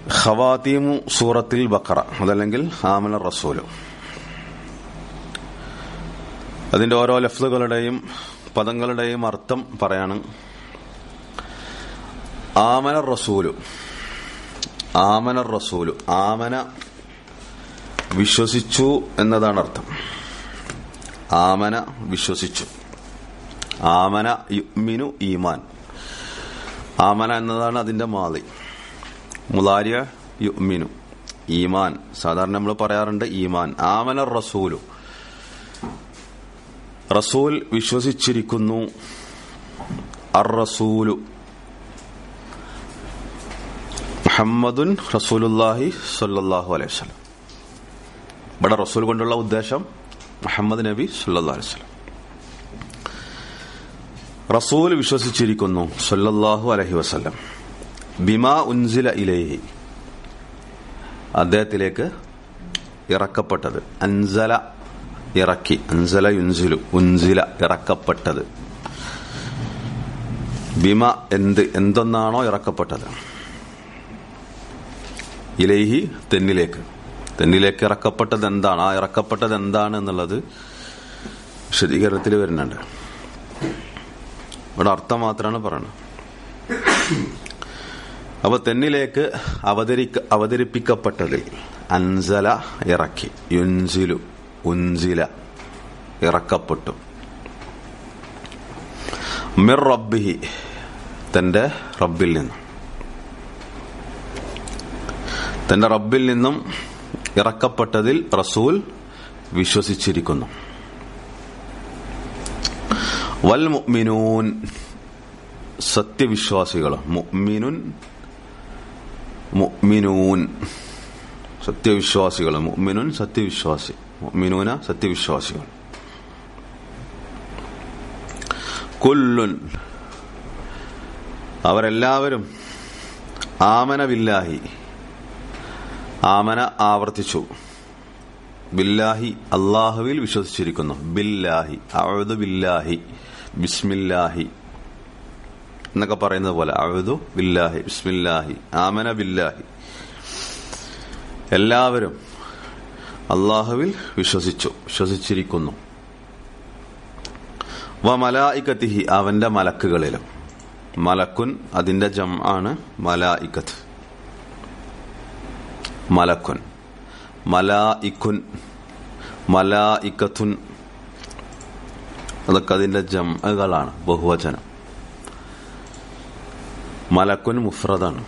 ഖവാത്തീമു സൂറത്തിൽ ബക്കറ അതല്ലെങ്കിൽ ആമന റസൂല് അതിന്റെ ഓരോ ലഫ്ലുകളുടെയും പദങ്ങളുടെയും അർത്ഥം പറയാണ് ആമന റസൂലു ആമന റസൂലു ആമന വിശ്വസിച്ചു എന്നതാണ് അർത്ഥം ആമന വിശ്വസിച്ചു ആമന യുമിനു ഈമാൻ ആമന എന്നതാണ് അതിന്റെ മാലി മുലാരിയ യുമിനു ഈമാൻ സാധാരണ നമ്മൾ പറയാറുണ്ട് ഈമാൻ ആമന റസൂലു റസൂൽ വിശ്വസിച്ചിരിക്കുന്നു അർ റസൂലു മുഹമ്മദുൻ റസൂലുല്ലാഹി സല്ലാഹു അലൈഹി വസല്ലം ഇവിടെ റസൂൽ കൊണ്ടുള്ള ഉദ്ദേശം മുഹമ്മദ് നബി സല്ലാ അലൈഹി വസല്ലം റസൂൽ വിശ്വസിച്ചിരിക്കുന്നു സല്ലല്ലാഹു അലൈഹി വസല്ലം ബിമാ ഉൻസില ഇലേഹി അദ്ദേഹത്തിലേക്ക് ഇറക്കപ്പെട്ടത് അൻസല ഇറക്കി അൻസല യുൻസിലു ഉൻസില ഇറക്കപ്പെട്ടത് ബിമ എന്ത് എന്തൊന്നാണോ ഇറക്കപ്പെട്ടത് ഇലേഹി തെന്നിലേക്ക് തെന്നിലേക്ക് ഇറക്കപ്പെട്ടത് എന്താണ് ആ ഇറക്കപ്പെട്ടത് എന്താണ് എന്നുള്ളത് വിശദീകരണത്തിൽ വരുന്നുണ്ട് ഇവിടെ അർത്ഥം മാത്രമാണ് പറയുന്നത് അപ്പൊ തെന്നിലേക്ക് അവതരിക്ക അവതരിപ്പിക്കപ്പെട്ടതിൽ അൻസല ഇറക്കി യുൻസിലു ഉൻസില ഇറക്കപ്പെട്ടു മിർ റബ്ബിഹി തന്റെ റബ്ബിൽ നിന്നും തന്റെ റബ്ബിൽ നിന്നും ഇറക്കപ്പെട്ടതിൽ റസൂൽ വിശ്വസിച്ചിരിക്കുന്നു വൽ മുഅ്മിനൂൻ സത്യവിശ്വാസികളും മുഅ്മിനുൻ മുഅ്മിനൂൻ സത്യവിശ്വാസികൾ മുഅ്മിനുൻ സത്യവിശ്വാസി മുഅ്മിനൂന സത്യവിശ്വാസികൾ കുല്ലുൻ അവരെല്ലാവരും ആമന ബില്ലാഹി ആമന ആവർത്തിച്ചു ബില്ലാഹി അള്ളാഹുവിൽ വിശ്വസിച്ചിരിക്കുന്നു ബില്ലാഹി അഴുതു ബില്ലാഹി ബിസ്മില്ലാഹി എന്നൊക്കെ പറയുന്നത് പോലെ അഴുതു ബില്ലാഹി ബിസ്മില്ലാഹി ആമന ബില്ലാഹി എല്ലാവരും അള്ളാഹുവിൽ വിശ്വസിച്ചു വിശ്വസിച്ചിരിക്കുന്നു വ മലായിക്കത്തിഹി അവന്റെ മലക്കുകളിലും മലക്കുൻ അതിന്റെ ജം ആണ് മലായിക്കത്ത് മലക്കുൻ മലായിക്കുൻ മലായിക്കത്തുൻ അതൊക്കെ അതിന്റെ ജംകളാണ് ബഹുവചനം മലക്കുൻ മുഫ്രദാണ്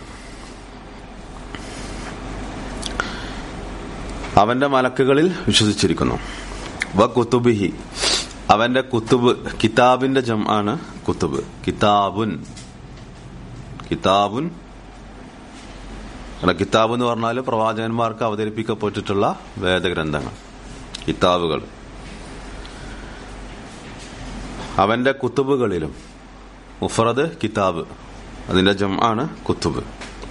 അവന്റെ മലക്കുകളിൽ വിശ്വസിച്ചിരിക്കുന്നു വ കുത്തുബിഹി അവന്റെ കുത്തുബ് കിതാബിന്റെ ജം ആണ് കുത്തുബ് കിതാബുൻ കിതാബുൻ കിതാബ് എന്ന് പറഞ്ഞാൽ പ്രവാചകന്മാർക്ക് അവതരിപ്പിക്കപ്പെട്ടിട്ടുള്ള വേദഗ്രന്ഥങ്ങൾ കിതാബുകൾ അവന്റെ കുത്തുബുകളിലും മുഫറദ് കിതാബ് അതിന്റെ ജം ആണ് കുത്തുബ്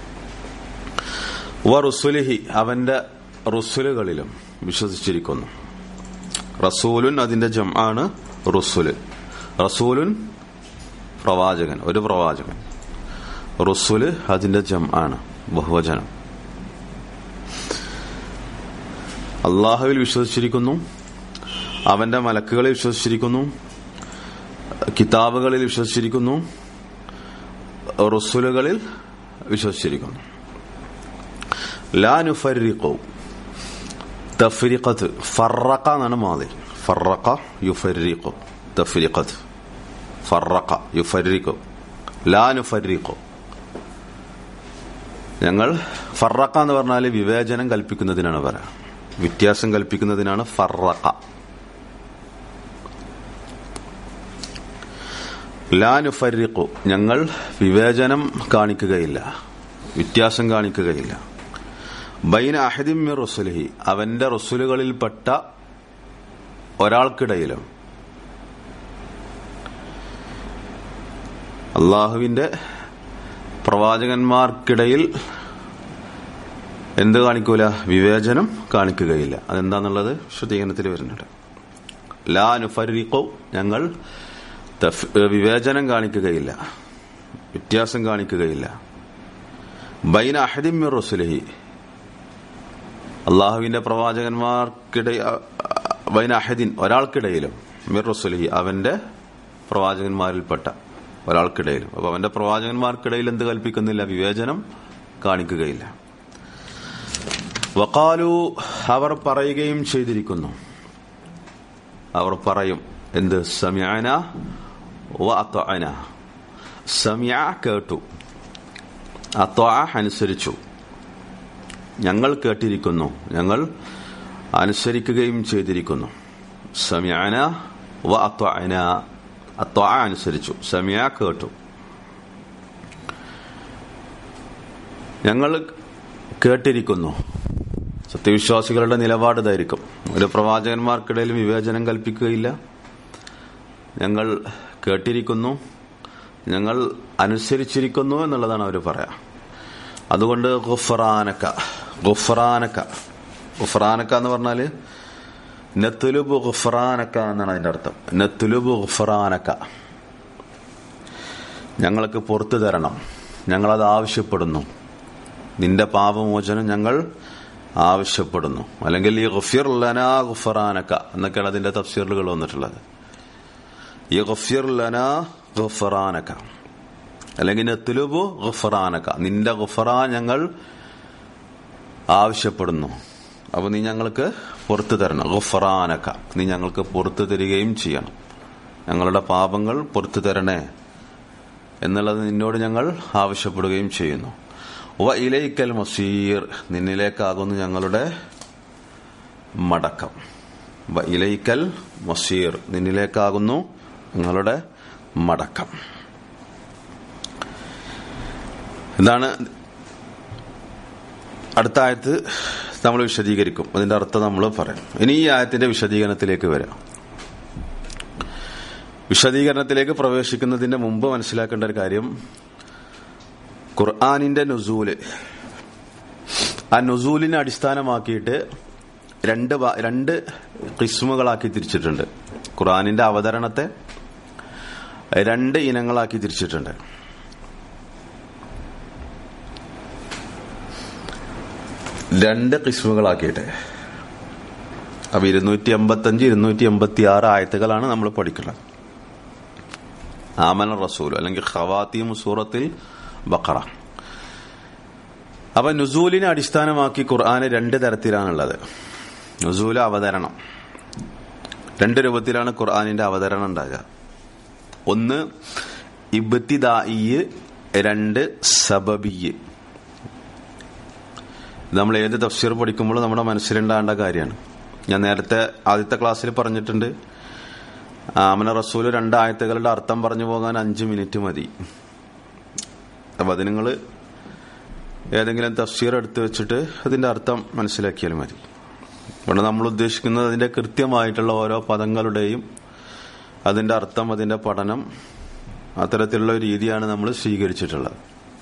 വ റുസുലിഹി അവന്റെ റുസുലുകളിലും വിശ്വസിച്ചിരിക്കുന്നു റസൂലുൻ അതിന്റെ ജം ആണ് റുസുല് റസൂലുൻ പ്രവാചകൻ ഒരു പ്രവാചകൻ റുസുല് അതിന്റെ ജം ആണ് ബഹുവചനം അള്ളാഹുവിൽ വിശ്വസിച്ചിരിക്കുന്നു അവന്റെ മലക്കുകളിൽ വിശ്വസിച്ചിരിക്കുന്നു കിതാബുകളിൽ വിശ്വസിച്ചിരിക്കുന്നു റുസുലുകളിൽ വിശ്വസിച്ചിരിക്കുന്നു ലാനുഫരിക്കോ തഫ്രിഖത്ത് ഫറക്ക എന്നാണ് മാതി ഫറക്ക യുഫരിക്കോ തഫ്രിഖത്ത് ഫറക്ക യുഫരിക്കോ ലാനുഫരിക്കോ ഞങ്ങൾ ഫറക്ക എന്ന് പറഞ്ഞാൽ വിവേചനം കൽപ്പിക്കുന്നതിനാണ് പറയാ വ്യത്യാസം കൽപ്പിക്കുന്നതിനാണ് ഫറക്ക ലാനുഫരിക്കു ഞങ്ങൾ വിവേചനം കാണിക്കുകയില്ല വ്യത്യാസം കാണിക്കുകയില്ല ബൈന അഹദിമി റസുലഹി അവന്റെ റസുലുകളിൽപ്പെട്ട ഒരാൾക്കിടയിലും അള്ളാഹുവിന്റെ പ്രവാചകന്മാർക്കിടയിൽ എന്ത് കാണിക്കൂല വിവേചനം കാണിക്കുകയില്ല അതെന്താന്നുള്ളത് വിശദീകരണത്തിൽ വരുന്നുണ്ട് ലാ നുഫരിക്കോ ഞങ്ങൾ വിവേചനം കാണിക്കുകയില്ല വ്യത്യാസം കാണിക്കുകയില്ല ബൈന അഹദിമിർ റസുലഹി അള്ളാഹുവിന്റെ പ്രവാചകന്മാർക്കിട ബൈന അഹദിൻ ഒരാൾക്കിടയിലും മിർ റസുലഹി അവന്റെ പ്രവാചകന്മാരിൽപ്പെട്ട ഒരാൾക്കിടയിലും അപ്പൊ അവന്റെ പ്രവാചകന്മാർക്കിടയിൽ എന്ത് കൽപ്പിക്കുന്നില്ല വിവേചനം കാണിക്കുകയില്ല വക്കാലു അവർ പറയുകയും ചെയ്തിരിക്കുന്നു അവർ പറയും എന്ത് സമയാന വഅത്വഅന സമിയ കേട്ടു അത്വഅ അനുസരിച്ചു ഞങ്ങൾ കേട്ടിരിക്കുന്നു ഞങ്ങൾ അനുസരിക്കുകയും ചെയ്തിരിക്കുന്നു സമയാന വ അത്വഅന അത്വഅ അനുസരിച്ചു സമിയ കേട്ടു ഞങ്ങൾ കേട്ടിരിക്കുന്നു സത്യവിശ്വാസികളുടെ നിലപാട് ഇതായിരിക്കും ഒരു പ്രവാചകന്മാർക്കിടയിൽ വിവേചനം കൽപ്പിക്കുകയില്ല ഞങ്ങൾ കേട്ടിരിക്കുന്നു ഞങ്ങൾ അനുസരിച്ചിരിക്കുന്നു എന്നുള്ളതാണ് അവർ പറയാ അതുകൊണ്ട് ഗുഫറാനക്ക ഗുഫറാനക്ക ഗുഫറാനക്ക എന്ന് പറഞ്ഞാല് നെത്തുലുബ് ഗുഫറാനക്ക എന്നാണ് അതിന്റെ അർത്ഥം നെത്തുലുബ് ഗുഫറാനക്ക ഞങ്ങൾക്ക് പുറത്തു തരണം ഞങ്ങളത് ആവശ്യപ്പെടുന്നു നിന്റെ പാപമോചനം ഞങ്ങൾ ആവശ്യപ്പെടുന്നു അല്ലെങ്കിൽ ഈ ഗുഫിർ ലനാ ഗുഫറാനക്ക എന്നൊക്കെയാണ് അതിന്റെ തഫ്സീറുകൾ വന്നിട്ടുള്ളത് ഈ ഗുഫിർ ലനാ ഗുഫറാനക്ക അല്ലെങ്കിൽ നെത്തുലുബു ഗുഫറാനക്ക നിന്റെ ഗുഫറാൻ ഞങ്ങൾ ആവശ്യപ്പെടുന്നു അപ്പൊ നീ ഞങ്ങൾക്ക് പുറത്തു തരണം ഗുഫറാനക്ക നീ ഞങ്ങൾക്ക് പുറത്തു തരികയും ചെയ്യണം ഞങ്ങളുടെ പാപങ്ങൾ പുറത്തു തരണേ എന്നുള്ളത് നിന്നോട് ഞങ്ങൾ ആവശ്യപ്പെടുകയും ചെയ്യുന്നു വ ഇലൈക്കൽ മസീർ നിന്നിലേക്കാകുന്നു ഞങ്ങളുടെ മടക്കം വ ഇലൈക്കൽ മസീർ നിന്നിലേക്കാകുന്നു ഞങ്ങളുടെ മടക്കം എന്താണ് അടുത്ത ആയത്ത് നമ്മൾ വിശദീകരിക്കും അതിന്റെ അർത്ഥം നമ്മൾ പറയും ഇനി ഈ ആയത്തിന്റെ വിശദീകരണത്തിലേക്ക് വരാം വിശദീകരണത്തിലേക്ക് പ്രവേശിക്കുന്നതിന്റെ മുമ്പ് മനസ്സിലാക്കേണ്ട ഒരു കാര്യം ഖുർആാനിന്റെ നുസൂല് ആ നുസൂലിനെ അടിസ്ഥാനമാക്കിയിട്ട് രണ്ട് രണ്ട് കിസ്മുകളാക്കി തിരിച്ചിട്ടുണ്ട് ഖുർആാനിന്റെ അവതരണത്തെ രണ്ട് ഇനങ്ങളാക്കി തിരിച്ചിട്ടുണ്ട് രണ്ട് കിസ്മുകളാക്കിയിട്ട് അപ്പൊ ഇരുന്നൂറ്റി എൺപത്തഞ്ച് ഇരുന്നൂറ്റി എൺപത്തി ആറ് ആയത്തുകളാണ് നമ്മൾ പഠിക്കുന്നത് ആമന റസൂൽ അല്ലെങ്കിൽ ഖവാത്തീം സൂറത്തിൽ ബക്കറ അപ്പൊ നുസൂലിനെ അടിസ്ഥാനമാക്കി ഖുർആന് രണ്ട് തരത്തിലാണുള്ളത് നുസൂല് അവതരണം രണ്ട് രൂപത്തിലാണ് ഖുർആാനിന്റെ അവതരണം ഉണ്ടാകുക ഒന്ന് ഇബ്തിദായി രണ്ട് സബബിയ് നമ്മൾ ഏത് തഫ്സീർ പഠിക്കുമ്പോഴും നമ്മുടെ മനസ്സിലുണ്ടാകേണ്ട കാര്യമാണ് ഞാൻ നേരത്തെ ആദ്യത്തെ ക്ലാസ്സിൽ പറഞ്ഞിട്ടുണ്ട് ആമന റസൂല് രണ്ടായത്തുകളുടെ അർത്ഥം പറഞ്ഞു പോകാൻ അഞ്ച് മിനിറ്റ് മതി അപ്പൊ അത് നിങ്ങൾ ഏതെങ്കിലും തഫ്സീർ എടുത്തു വെച്ചിട്ട് അതിന്റെ അർത്ഥം മനസ്സിലാക്കിയാൽ മതി ഇവിടെ നമ്മൾ ഉദ്ദേശിക്കുന്നത് അതിന്റെ കൃത്യമായിട്ടുള്ള ഓരോ പദങ്ങളുടെയും അതിന്റെ അർത്ഥം അതിന്റെ പഠനം അത്തരത്തിലുള്ള രീതിയാണ് നമ്മൾ സ്വീകരിച്ചിട്ടുള്ളത്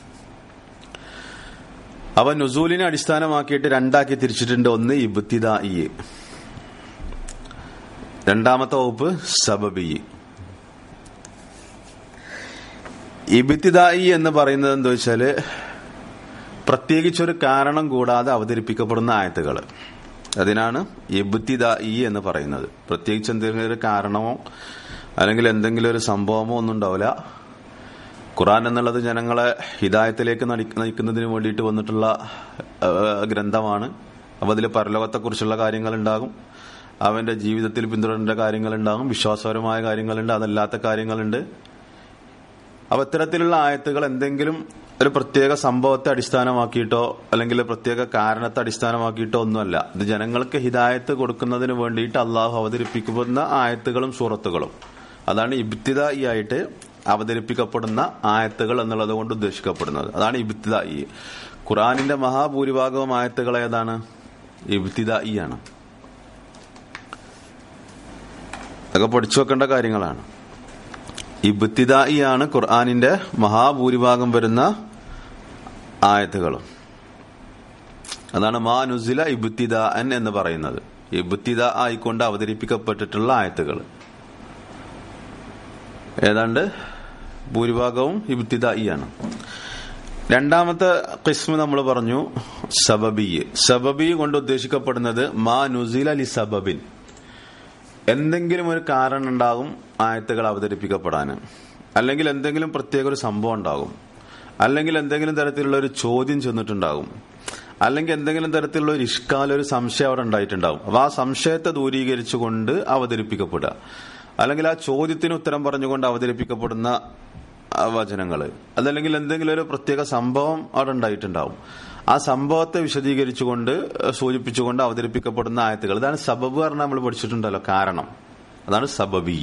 അവ നുസൂലിനെ അടിസ്ഥാനമാക്കിയിട്ട് രണ്ടാക്കി തിരിച്ചിട്ടുണ്ട് ഒന്ന് ഇബ്തിദായി രണ്ടാമത്തെ വകുപ്പ് സബബി ഇബിത്തിദായി എന്ന് പറയുന്നത് എന്താ വെച്ചാല് പ്രത്യേകിച്ചൊരു കാരണം കൂടാതെ അവതരിപ്പിക്കപ്പെടുന്ന ആയത്തുകൾ അതിനാണ് ഇബിത്തിദായി എന്ന് പറയുന്നത് പ്രത്യേകിച്ച് എന്തെങ്കിലും ഒരു കാരണമോ അല്ലെങ്കിൽ എന്തെങ്കിലും ഒരു സംഭവമോ ഒന്നും ഉണ്ടാവില്ല ഖുറാൻ എന്നുള്ളത് ജനങ്ങളെ ഹിദായത്തിലേക്ക് നയിക്കുന്നതിന് വേണ്ടിയിട്ട് വന്നിട്ടുള്ള ഗ്രന്ഥമാണ് അപ്പൊ അതിൽ പരലോകത്തെക്കുറിച്ചുള്ള കാര്യങ്ങളുണ്ടാകും അവന്റെ ജീവിതത്തിൽ പിന്തുടരേണ്ട കാര്യങ്ങളുണ്ടാകും വിശ്വാസപരമായ കാര്യങ്ങളുണ്ട് അതല്ലാത്ത കാര്യങ്ങളുണ്ട് അപ്പൊ ഇത്തരത്തിലുള്ള ആയത്തുകൾ എന്തെങ്കിലും ഒരു പ്രത്യേക സംഭവത്തെ അടിസ്ഥാനമാക്കിയിട്ടോ അല്ലെങ്കിൽ പ്രത്യേക കാരണത്തെ അടിസ്ഥാനമാക്കിയിട്ടോ ഒന്നുമല്ല ഇത് ജനങ്ങൾക്ക് ഹിദായത്ത് കൊടുക്കുന്നതിന് വേണ്ടിയിട്ട് അള്ളാഹു അവതരിപ്പിക്കുന്ന ആയത്തുകളും സൂറത്തുകളും അതാണ് ഇബ്തിദായി ആയിട്ട് അവതരിപ്പിക്കപ്പെടുന്ന ആയത്തുകൾ എന്നുള്ളത് കൊണ്ട് ഉദ്ദേശിക്കപ്പെടുന്നത് അതാണ് ഇബ്തിദായി ഖുറാനിന്റെ മഹാഭൂരിഭാഗവും ആയത്തുകൾ ഏതാണ് ഇബ്തിദായി ആണ് അതൊക്കെ പഠിച്ചു വെക്കേണ്ട കാര്യങ്ങളാണ് ഇബ്തിദായി ആണ് ഖുർആാനിന്റെ മഹാഭൂരിഭാഗം വരുന്ന ആയത്തുകളും അതാണ് മാ നുസില ഇബ്തിദാൻ എന്ന് പറയുന്നത് ഇബ്തിദ ആയിക്കൊണ്ട് അവതരിപ്പിക്കപ്പെട്ടിട്ടുള്ള ആയത്തുകൾ ഏതാണ്ട് ഭൂരിഭാഗവും ഇബ്തിദായി ആണ് രണ്ടാമത്തെ കിസ്മ നമ്മൾ പറഞ്ഞു സബബി സബബി കൊണ്ട് ഉദ്ദേശിക്കപ്പെടുന്നത് മാ നുസിൽ അലി സബബിൻ എന്തെങ്കിലും ഒരു കാരണം ഉണ്ടാകും ആയത്തുകൾ അവതരിപ്പിക്കപ്പെടാൻ അല്ലെങ്കിൽ എന്തെങ്കിലും പ്രത്യേക ഒരു സംഭവം ഉണ്ടാകും അല്ലെങ്കിൽ എന്തെങ്കിലും തരത്തിലുള്ള ഒരു ചോദ്യം ചെന്നിട്ടുണ്ടാകും അല്ലെങ്കിൽ എന്തെങ്കിലും തരത്തിലുള്ള ഒരു ഇഷ്കാല ഒരു സംശയം അവിടെ ഉണ്ടായിട്ടുണ്ടാകും അപ്പൊ ആ സംശയത്തെ ദൂരീകരിച്ചുകൊണ്ട് അവതരിപ്പിക്കപ്പെടുക അല്ലെങ്കിൽ ആ ചോദ്യത്തിന് ഉത്തരം പറഞ്ഞുകൊണ്ട് അവതരിപ്പിക്കപ്പെടുന്ന ആ വചനങ്ങള് അതല്ലെങ്കിൽ എന്തെങ്കിലും ഒരു പ്രത്യേക സംഭവം അവിടെ ഉണ്ടായിട്ടുണ്ടാവും ആ സംഭവത്തെ വിശദീകരിച്ചുകൊണ്ട് സൂചിപ്പിച്ചുകൊണ്ട് അവതരിപ്പിക്കപ്പെടുന്ന ആയത്തുകൾ ഇതാണ് സബബ് പറഞ്ഞാൽ നമ്മൾ പഠിച്ചിട്ടുണ്ടല്ലോ കാരണം അതാണ് സബബി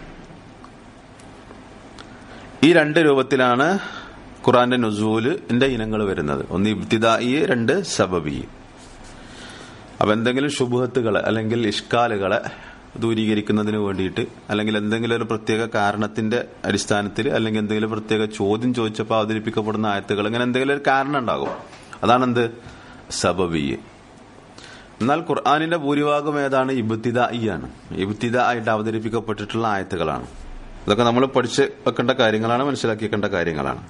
ഈ രണ്ട് രൂപത്തിലാണ് ഖുറാന്റെ നുസൂലിന്റെ ഇനങ്ങൾ വരുന്നത് ഒന്ന് ഇബ്തിദായി രണ്ട് സബബി അപ്പൊ എന്തെങ്കിലും ശുഭത്തുകളെ അല്ലെങ്കിൽ ഇഷ്കാലുകളെ ദൂരീകരിക്കുന്നതിന് വേണ്ടിയിട്ട് അല്ലെങ്കിൽ എന്തെങ്കിലും ഒരു പ്രത്യേക കാരണത്തിന്റെ അടിസ്ഥാനത്തിൽ അല്ലെങ്കിൽ എന്തെങ്കിലും പ്രത്യേക ചോദ്യം ചോദിച്ചപ്പോൾ അവതരിപ്പിക്കപ്പെടുന്ന ആയത്തുകൾ ഇങ്ങനെ എന്തെങ്കിലും ഒരു കാരണം ഉണ്ടാകും അതാണെന്ത് സബബി എന്നാൽ ഖുർആാനിന്റെ ഭൂരിഭാഗം ഏതാണ് ഇബുത്തിദായി ആണ് ഇബുത്തിദ ആയിട്ട് അവതരിപ്പിക്കപ്പെട്ടിട്ടുള്ള ആയത്തുകളാണ് ഇതൊക്കെ നമ്മൾ പഠിച്ച് വെക്കേണ്ട കാര്യങ്ങളാണ് മനസ്സിലാക്കി വെക്കേണ്ട കാര്യങ്ങളാണ്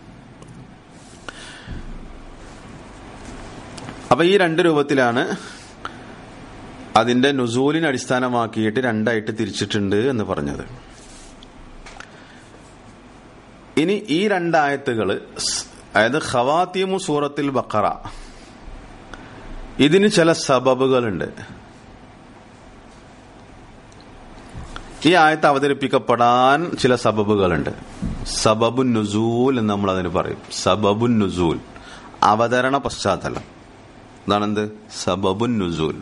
അപ്പൊ ഈ രണ്ട് രൂപത്തിലാണ് അതിന്റെ നുസൂലിനെ അടിസ്ഥാനമാക്കിയിട്ട് രണ്ടായിട്ട് തിരിച്ചിട്ടുണ്ട് എന്ന് പറഞ്ഞത് ഇനി ഈ രണ്ടായത്തുകള് അതായത് ഖവാത്തിയമു സൂറത്തിൽ ബക്കറ ഇതിന് ചില സബബുകളുണ്ട് ഈ ആയത്ത് അവതരിപ്പിക്കപ്പെടാൻ ചില സബബുകളുണ്ട് സബബുൻ നുസൂൽ എന്ന് നമ്മൾ അതിന് പറയും സബബുൻ നുസൂൽ അവതരണ പശ്ചാത്തലം അതാണെന്ത് സബബുൻ നുസൂൽ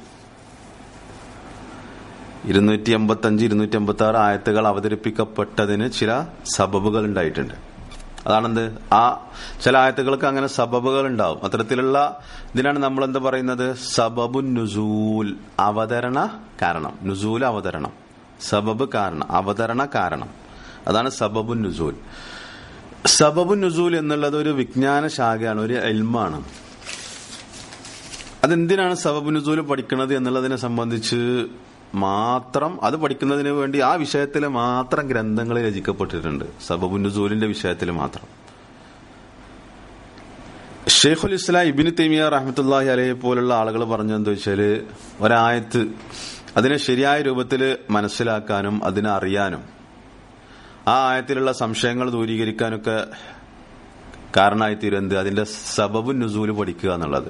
ഇരുന്നൂറ്റി എൺപത്തി അഞ്ച് ഇരുന്നൂറ്റി എൺപത്തി ആറ് ആയത്തുകൾ അവതരിപ്പിക്കപ്പെട്ടതിന് ചില സബബുകൾ ഉണ്ടായിട്ടുണ്ട് അതാണെന്ത് ആ ചില ആയത്തുകൾക്ക് അങ്ങനെ സബബുകൾ ഉണ്ടാവും അത്തരത്തിലുള്ള ഇതിനാണ് നമ്മൾ എന്താ പറയുന്നത് സബബുൻ നുസൂൽ അവതരണ കാരണം നുസൂൽ അവതരണം സബബ് കാരണം അവതരണ കാരണം അതാണ് സബബുൻ നുസൂൽ സബബുൻ നുസൂൽ എന്നുള്ളത് ഒരു വിജ്ഞാന ശാഖയാണ് ഒരു എൽമാണ് അതെന്തിനാണ് സബബുൻ നുസൂൽ പഠിക്കുന്നത് എന്നുള്ളതിനെ സംബന്ധിച്ച് മാത്രം അത് പഠിക്കുന്നതിന് വേണ്ടി ആ വിഷയത്തിൽ മാത്രം ഗ്രന്ഥങ്ങൾ രചിക്കപ്പെട്ടിട്ടുണ്ട് സബബുൻ നുസൂലിന്റെ വിഷയത്തിൽ മാത്രം ഷെയ്ഖുൽ ഇസ്ലാം ഇബിന് തൈമിയ റഹ്മത്തുല്ലാഹി അലയെ പോലുള്ള ആളുകൾ പറഞ്ഞെന്താ വെച്ചാല് ഒരായത്ത് അതിനെ ശരിയായ രൂപത്തിൽ മനസ്സിലാക്കാനും അതിനെ അറിയാനും ആ ആയത്തിലുള്ള സംശയങ്ങൾ ദൂരീകരിക്കാനൊക്കെ കാരണമായി തീരുന്നത് അതിന്റെ സബബുൻ നുസൂല് പഠിക്കുക എന്നുള്ളത്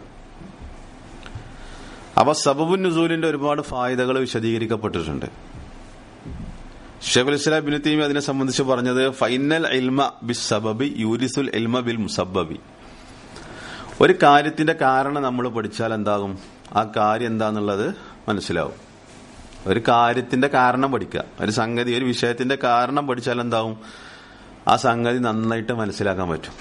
അപ്പൊ സബബുൻ നുസൂലിന്റെ ഒരുപാട് ഫായിദകൾ വിശദീകരിക്കപ്പെട്ടിട്ടുണ്ട് ഷെഖുൽ ഇസ്ലാം ബിൻ തീമി അതിനെ സംബന്ധിച്ച് പറഞ്ഞത് ഫൈനൽ ഇൽമ ബിസ് സബബി യൂരിസുൽ ഇൽമ ബിൽ മുസബബി ഒരു കാര്യത്തിന്റെ കാരണം നമ്മൾ പഠിച്ചാൽ എന്താകും ആ കാര്യം എന്താന്നുള്ളത് മനസ്സിലാവും ഒരു കാര്യത്തിന്റെ കാരണം പഠിക്കുക ഒരു സംഗതി ഒരു വിഷയത്തിന്റെ കാരണം പഠിച്ചാൽ എന്താവും ആ സംഗതി നന്നായിട്ട് മനസ്സിലാക്കാൻ പറ്റും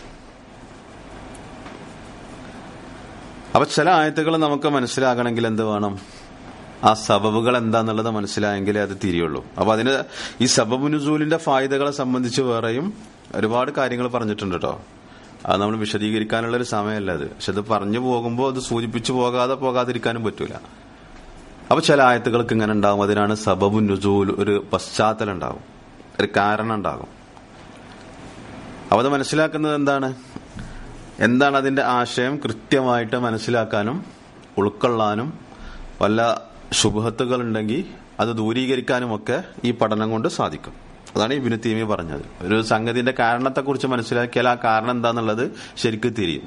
അപ്പൊ ചില ആയത്തുകൾ നമുക്ക് മനസ്സിലാകണമെങ്കിൽ എന്ത് വേണം ആ സബബുകൾ എന്താന്നുള്ളത് മനസ്സിലായെങ്കിലേ അത് തിരിയുള്ളൂ അപ്പൊ അതിന് ഈ സബബ് നുസൂലിന്റെ ഫായിദകളെ സംബന്ധിച്ച് വേറെയും ഒരുപാട് കാര്യങ്ങൾ പറഞ്ഞിട്ടുണ്ട് കേട്ടോ അത് നമ്മൾ വിശദീകരിക്കാനുള്ള ഒരു സമയമല്ല അത് പക്ഷെ അത് പറഞ്ഞു പോകുമ്പോൾ അത് സൂചിപ്പിച്ചു പോകാതെ പോകാതിരിക്കാനും പറ്റൂല അപ്പൊ ചില ആയത്തുകൾക്ക് ഇങ്ങനെ ഉണ്ടാകും അതിനാണ് സബബു നുസൂൽ ഒരു പശ്ചാത്തലം ഉണ്ടാകും ഒരു കാരണം ഉണ്ടാകും അപ്പൊ അത് മനസ്സിലാക്കുന്നത് എന്താണ് എന്താണ് അതിന്റെ ആശയം കൃത്യമായിട്ട് മനസ്സിലാക്കാനും ഉൾക്കൊള്ളാനും വല്ല ശുഭത്തുകൾ ഉണ്ടെങ്കിൽ അത് ദൂരീകരിക്കാനുമൊക്കെ ഈ പഠനം കൊണ്ട് സാധിക്കും അതാണ് ഇബിന് തീമി പറഞ്ഞത് ഒരു സംഗതിന്റെ കാരണത്തെക്കുറിച്ച് മനസ്സിലാക്കിയാൽ ആ കാരണം എന്താന്നുള്ളത് ശരിക്കും തിരിയും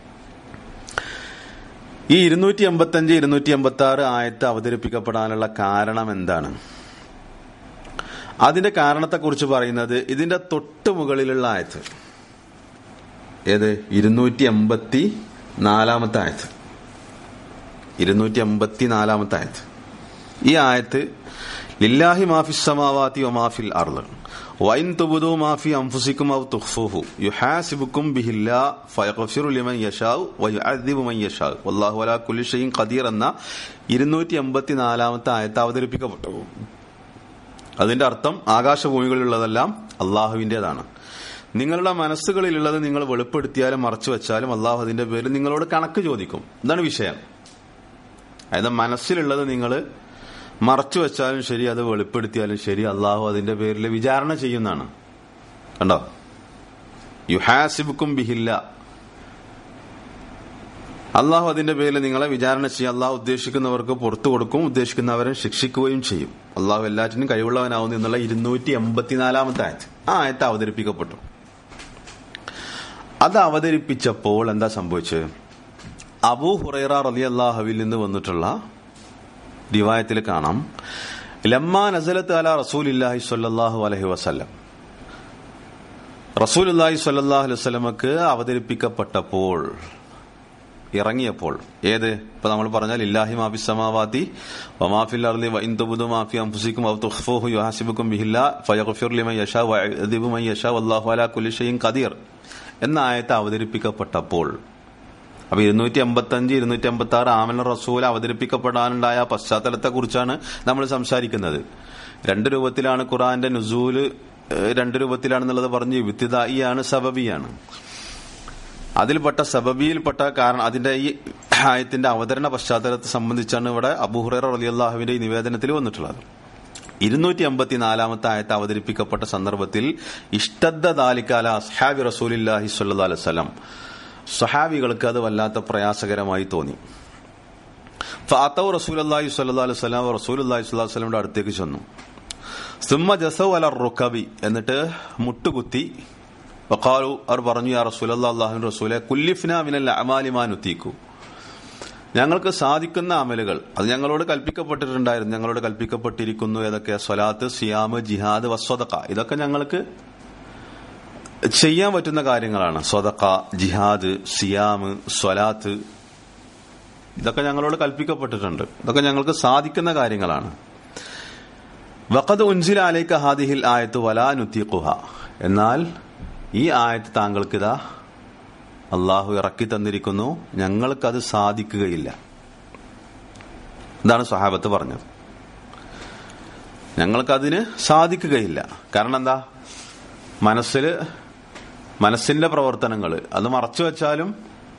ഈ ഇരുന്നൂറ്റി എൺപത്തി അഞ്ച് ഇരുന്നൂറ്റി എൺപത്തി ആറ് ആയത്ത് അവതരിപ്പിക്കപ്പെടാനുള്ള കാരണം എന്താണ് അതിന്റെ കാരണത്തെക്കുറിച്ച് പറയുന്നത് ഇതിന്റെ തൊട്ട് മുകളിലുള്ള ആയത്ത് ഏത് ഇരുന്നൂറ്റി എൺപത്തി നാലാമത്തെ ആയത്ത് ഇരുന്നൂറ്റി എൺപത്തി നാലാമത്തെ ആയത്ത് ഈ ആയത്ത് ലില്ലാഹി മാഫി സമാവാത്തി ഒമാഫിൽ അർള് വൈൻ തുബുദു മാഫി അംഫുസിക്കും ഔ തുഖ്ഫുഹു യുഹാസിബുക്കും ബിഹില്ലാ ഫയഗ്ഫിറു ലിമൻ യശാഉ വയുഅദ്ദിബു മൻ യശാഉ വല്ലാഹു അലാ കുല്ലി ഷൈഇൻ ഖദീർ എന്ന ഇരുന്നൂറ്റി എൺപത്തി നാലാമത്തെ ആയത്ത് അവതരിപ്പിക്കപ്പെട്ടു അതിന്റെ അർത്ഥം ആകാശഭൂമികളിലുള്ളതെല്ലാം അള്ളാഹുവിന്റേതാണ് നിങ്ങളുടെ മനസ്സുകളിലുള്ളത് നിങ്ങൾ വെളിപ്പെടുത്തിയാലും മറച്ചു വെച്ചാലും അള്ളാഹു അതിന്റെ പേരിൽ നിങ്ങളോട് കണക്ക് ചോദിക്കും ഇതാണ് വിഷയം അതായത് മനസ്സിലുള്ളത് നിങ്ങൾ മറച്ചു വെച്ചാലും ശരി അത് വെളിപ്പെടുത്തിയാലും ശരി അള്ളാഹു അതിന്റെ പേരിൽ വിചാരണ ചെയ്യുന്നതാണ് കണ്ടോ യുഹാസിബുക്കും ബിഹില്ല അള്ളാഹു അതിന്റെ പേരിൽ നിങ്ങളെ വിചാരണ ചെയ്യും അള്ളാഹു ഉദ്ദേശിക്കുന്നവർക്ക് പുറത്തു കൊടുക്കും ഉദ്ദേശിക്കുന്നവരെ ശിക്ഷിക്കുകയും ചെയ്യും അള്ളാഹു എല്ലാറ്റിനും കഴിവുള്ളവനാവുന്നു എന്നുള്ള ഇരുന്നൂറ്റി എൺപത്തിനാലാമത്തെ ആയത്ത് ആ ആയത്ത് അവതരിപ്പിക്കപ്പെട്ടു അത് അവതരിപ്പിച്ചപ്പോൾ എന്താ സംഭവിച്ചത് അബൂ ഹുറൈറ റലി അള്ളാഹുവിൽ നിന്ന് വന്നിട്ടുള്ള റിവായത്തിൽ കാണാം ലമ്മാ നസലത്ത് അല റസൂലില്ലാഹി സ്വല്ലല്ലാഹു അലൈഹി വസല്ലം റസൂലുല്ലാഹി സ്വല്ലല്ലാഹു അലൈഹി വസല്ലമക്ക് അവതരിപ്പിക്കപ്പെട്ടപ്പോൾ ഇറങ്ങിയപ്പോൾ ഏത് ഇപ്പൊ നമ്മൾ പറഞ്ഞാൽ ഇല്ലാഹി മാഫി സമാവാതി വമാഫിൽ അർലി വഇൻ തുബ്ദു മാഫി അൻഫുസിക്കും ഔ തുഖ്ഫൂഹു യുഹാസിബുക്കും ബിഹില്ല ഫയഗ്ഫിർ ലിമൻ യശാ വയഅദിബു മൻ യശാ വല്ലാഹു അലാ കുല്ലി ഷൈഇൻ ഖദീർ എന്ന ആയത്ത് അവതരിപ്പിക്കപ്പെട്ടപ്പോൾ അപ്പൊ ഇരുന്നൂറ്റി എൺപത്തി അഞ്ച് ഇരുന്നൂറ്റി എൺപത്തി ആറ് ആമന റസൂൽ അവതരിപ്പിക്കപ്പെടാനുണ്ടായ പശ്ചാത്തലത്തെ കുറിച്ചാണ് നമ്മൾ സംസാരിക്കുന്നത് രണ്ട് രൂപത്തിലാണ് ഖുറാന്റെ നുസൂല് ഏഹ്, രണ്ട് രൂപത്തിലാണെന്നുള്ളത് പറഞ്ഞു വിത്തിദായിയാണ് സബബിയാണ് അതിൽപ്പെട്ട സബബിയിൽപ്പെട്ട കാരണം അതിന്റെ ഈ ആയത്തിന്റെ അവതരണ പശ്ചാത്തലത്തെ സംബന്ധിച്ചാണ് ഇവിടെ അബൂഹുറ റലിയല്ലാഹുവിന്റെ ഈ നിവേദനത്തിൽ വന്നിട്ടുള്ളത് ഇരുന്നൂറ്റി അമ്പത്തിനാലാമത്തെ ആയത്ത് അവതരിപ്പിക്കപ്പെട്ട സന്ദർഭത്തിൽ ഇഷ്ടദ്ദ ദാലിക്കാല അസ്ഹാബി റസൂലില്ലാഹി സ്വല്ലല്ലാഹു അലൈഹി വസല്ലം സ്വഹാബികൾക്ക് അത് വല്ലാത്ത പ്രയാസകരമായി തോന്നി ഫാത്തൗ റസൂൽ അള്ളാഹി സ്വല്ലല്ലാഹു അലൈഹി വസല്ലം റസൂൽ അള്ളാഹി സ്വല്ലല്ലാഹു അലൈഹി വസല്ലമയുടെ അടുത്തേക്ക് ചെന്നു സുമ്മ ജസൗ അല റുക്കബി എന്നിട്ട് മുട്ടുകുത്തി വഖാലു അവർ പറഞ്ഞു യാ റസൂൽ അള്ളാഹു റസൂലെ കുല്ലിഫ്ന മിനൽ അമാലി മാ നുത്തീക്കു ഞങ്ങൾക്ക് സാധിക്കുന്ന അമലുകൾ അത് ഞങ്ങളോട് കൽപ്പിക്കപ്പെട്ടിട്ടുണ്ടായിരുന്നു ഞങ്ങളോട് കൽപ്പിക്കപ്പെട്ടിരിക്കുന്നു ഏതൊക്കെ സ്വലാത്ത് സിയാമ് ജിഹാദ് വസ്വതക്ക ഇതൊക്കെ ഞങ്ങൾക്ക് ചെയ്യാൻ പറ്റുന്ന കാര്യങ്ങളാണ് സ്വതക്ക ജിഹാദ് സിയാമ് സ്വലാത്ത് ഇതൊക്കെ ഞങ്ങളോട് കൽപ്പിക്കപ്പെട്ടിട്ടുണ്ട് ഇതൊക്കെ ഞങ്ങൾക്ക് സാധിക്കുന്ന കാര്യങ്ങളാണ് വഖദ് ഉൻസില അലൈക ഹാദിഹിൽ ആയത്ത് വലാ നുത്തീഖുഹ എന്നാൽ ഈ ആയത്ത് താങ്കൾക്കിതാ അള്ളാഹു ഇറക്കി തന്നിരിക്കുന്നു ഞങ്ങൾക്കത് സാധിക്കുകയില്ല ഇതാണ് സ്വഹാബത്ത് പറഞ്ഞത് ഞങ്ങൾക്കതിന് സാധിക്കുകയില്ല കാരണം എന്താ മനസ്സിൽ മനസ്സിന്റെ പ്രവർത്തനങ്ങൾ അത് മറച്ചു വെച്ചാലും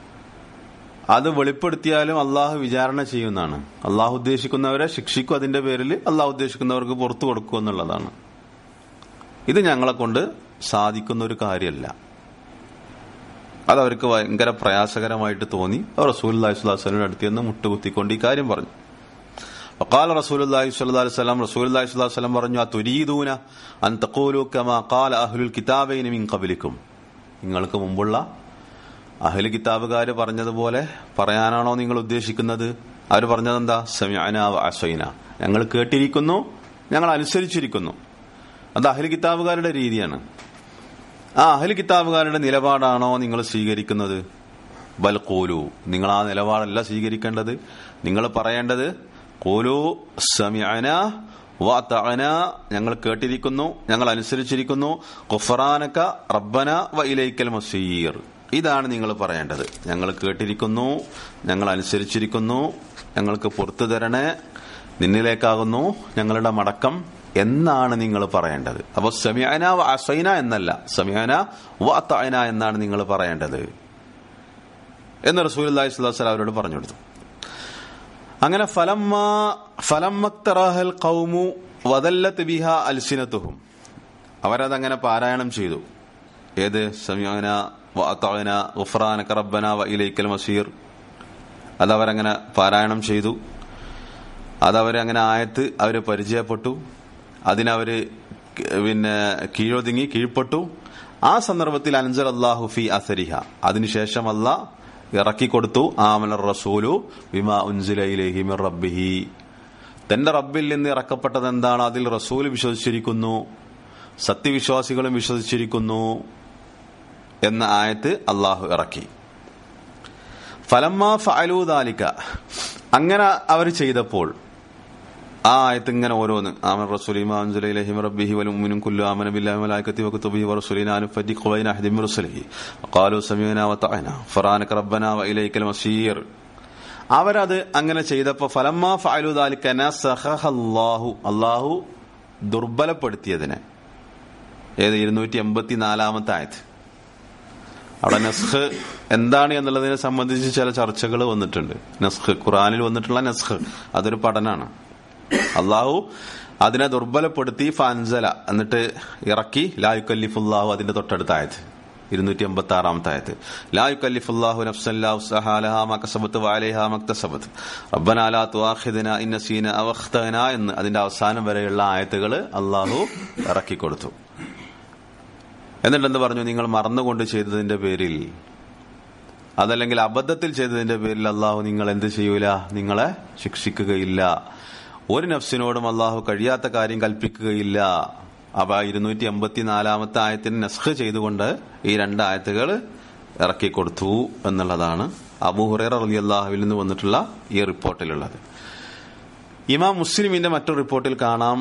അത് വെളിപ്പെടുത്തിയാലും അള്ളാഹു വിചാരണ ചെയ്യുന്നതാണ് അള്ളാഹു ഉദ്ദേശിക്കുന്നവരെ ശിക്ഷിക്കും അതിന്റെ പേരിൽ അള്ളാഹു ഉദ്ദേശിക്കുന്നവർക്ക് പുറത്തു കൊടുക്കും എന്നുള്ളതാണ് ഇത് ഞങ്ങളെ കൊണ്ട് സാധിക്കുന്ന ഒരു കാര്യമല്ല അത് അവർക്ക് ഭയങ്കര പ്രയാസകരമായിട്ട് തോന്നി അവർ റസൂൽ അള്ളാഹിസ്വല്ലാസ്ലിന്റെ അടുത്ത് നിന്ന് മുട്ടുകുത്തിക്കൊണ്ട് ഈ കാര്യം പറഞ്ഞു وقال رسول الله صلى الله عليه وسلم رسول الله صلى الله عليه وسلم പറഞ്ഞു തുരീദൂന അൻ തഖൂലു കമാ ഖാല അഹ്ലുൽ കിതാബൈന മിൻ ഖബ്ലിക്കും നിങ്ങൾക്ക് മുമ്പുള്ള അഹ്ലു കിതാബുകാര് പറഞ്ഞതുപോലെ പറയാനാണോ നിങ്ങൾ ഉദ്ദേശിക്കുന്നത് അവർ പറഞ്ഞത് എന്താ സമയന അസൈന ഞങ്ങൾ കേട്ടിരിക്കുന്നു ഞങ്ങൾ അനുസരിച്ചിരിക്കുന്നു അത് അഹ്ലു കിതാബുകാരുടെ രീതിയാണ് ആ അഹ്ലു കിതാബുകാരുടെ നിലപാടാണോ നിങ്ങൾ സ്വീകരിക്കുന്നത് ബൽഖൂലു നിങ്ങൾ ആ നിലപാടല്ല സ്വീകരിക്കേണ്ടത് നിങ്ങൾ പറയേണ്ടത് കൂലു സമയന വാത്തഅന ഞങ്ങൾ കേട്ടിരിക്കുന്നു ഞങ്ങൾ അനുസരിച്ചിരിക്കുന്നു ഖുഫറാനക റബ്ബന വ ഇലൈക്കൽ മസീർ ഇതാണ് നിങ്ങൾ പറയേണ്ടത് ഞങ്ങൾ കേട്ടിരിക്കുന്നു ഞങ്ങൾ അനുസരിച്ചിരിക്കുന്നു ഞങ്ങൾക്ക് പുറത്തു തരണേ നിന്നിലേക്കാകുന്നു ഞങ്ങളുടെ മടക്കം എന്നാണ് നിങ്ങൾ പറയേണ്ടത് അപ്പോൾ സമയന വ അസൈന എന്നല്ല സമയന വാത്തഅന എന്നാണ് നിങ്ങൾ പറയേണ്ടത് എന്ന് റസൂൽ അള്ളാഹി സ്വലാഹു വസ്ലാം അവരോട് പറഞ്ഞു കൊടുത്തു അങ്ങനെ ഫലമ്മ ഫലമ്മത്തറഹൽ കൗമു വദല്ലത്ത് ബിഹ അൽസിനത്തുഹും അവരതങ്ങനെ പാരായണം ചെയ്തു ഏത് സമയന വഅതഅന ഗുഫ്രാനക റബ്ബന വ ഇലൈക്കൽ മസീർ അതവരങ്ങനെ പാരായണം ചെയ്തു അതവരങ്ങനെ ആയത്ത് അവര് പരിചയപ്പെട്ടു അതിനവര് പിന്നെ കീഴൊതുങ്ങി കീഴ്പ്പെട്ടു ആ സന്ദർഭത്തിൽ അൻസർ അള്ളാഹു ഫി അസരിഹ അതിനുശേഷം അള്ളാഹ് ഇറക്കിക്കൊടുത്തു ആമല റസൂലു വിമാ ഉൻസിലയിലേഹി മിർ റബ്ബിഹി തന്റെ റബ്ബിൽ നിന്ന് ഇറക്കപ്പെട്ടത് എന്താണ് അതിൽ റസൂൽ വിശ്വസിച്ചിരിക്കുന്നു സത്യവിശ്വാസികളും വിശ്വസിച്ചിരിക്കുന്നു എന്ന ആയത്ത് അള്ളാഹു ഇറക്കി ഫലമ്മ ഫഅലൂദാലിക്ക അങ്ങനെ അവർ ചെയ്തപ്പോൾ ആ ആയത്ത് ഇങ്ങനെ ഓരോന്ന് ആമൻ റസൂലിമ അൻസുലൈലഹിം റബ്ബിഹി വൽ മുഅ്മിനും കുല്ലു ആമന ബില്ലാഹി വമലായികത്തിഹി വകുതുബിഹി വറസൂലിന അനുഫദ്ദിഖു ബൈന അഹദിൻ മിൻ റസൂലിഹി വഖാലു സമീഅന വതഅന ഫറാനക റബ്ബന വഇലൈക്കൽ മസീർ അവരത് അങ്ങനെ ചെയ്തപ്പോൾ ഫലമ്മ ഫഅലു ദാലിക നസഖഹല്ലാഹു അല്ലാഹു ദുർബലപ്പെടുത്തിയതിനെ ഏത് ഇരുന്നൂറ്റി എൺപത്തി നാലാമത്തെ ആയത്ത് അവിടെ നസ്ഖ് എന്താണ് എന്നുള്ളതിനെ സംബന്ധിച്ച് ചില ചർച്ചകൾ വന്നിട്ടുണ്ട് നസ്ഖ് ഖുറാനിൽ വന്നിട്ടുള്ള നസ്ഖ് അതൊരു പഠനമാണ് അള്ളാഹു അതിനെ ദുർബലപ്പെടുത്തി ഫാൻസല എന്നിട്ട് ഇറക്കി ലായുക്കല്ലിഫുല്ലാഹു അതിന്റെ തൊട്ടടുത്ത ആയത് ഇരുന്നൂറ്റി എൺപത്തി ആറാമത്തെ ആയത്ത് ലാ യുക്കല്ലിഫുല്ലാഹു നഫ്സൻ ലാ ഉസ്അഹാ ലഹാ മാ കസബത്ത് വഅലൈഹാ മക്തസബത്ത് റബ്ബനാ ലാ തുആഖിദ്നാ ഇൻ നസീന അവ അഖ്തഅനാ എന്ന് അതിന്റെ അവസാനം വരെയുള്ള ആയത്തുകൾ അള്ളാഹു ഇറക്കി കൊടുത്തു എന്നിട്ടെന്ത് പറഞ്ഞു നിങ്ങൾ മറന്നുകൊണ്ട് ചെയ്തതിന്റെ പേരിൽ അതല്ലെങ്കിൽ അബദ്ധത്തിൽ ചെയ്തതിന്റെ പേരിൽ അള്ളാഹു നിങ്ങൾ എന്ത് ചെയ്യൂല നിങ്ങളെ ശിക്ഷിക്കുകയില്ല ഒരു നഫ്സിനോടും അള്ളാഹു കഴിയാത്ത കാര്യം കൽപ്പിക്കുകയില്ല അവ ഇരുന്നൂറ്റി എൺപത്തിനാലാമത്തെ ആയത്തിന് നസ്ഖ് ചെയ്തുകൊണ്ട് ഈ രണ്ട് ആയത്തുകൾ ഇറക്കി കൊടുത്തു എന്നുള്ളതാണ് അബു ഹുറൈറ അലി അള്ളാഹുവിൽ നിന്ന് വന്നിട്ടുള്ള ഈ റിപ്പോർട്ടിലുള്ളത് ഇമാം മുസ്ലിമിന്റെ മറ്റൊരു റിപ്പോർട്ടിൽ കാണാം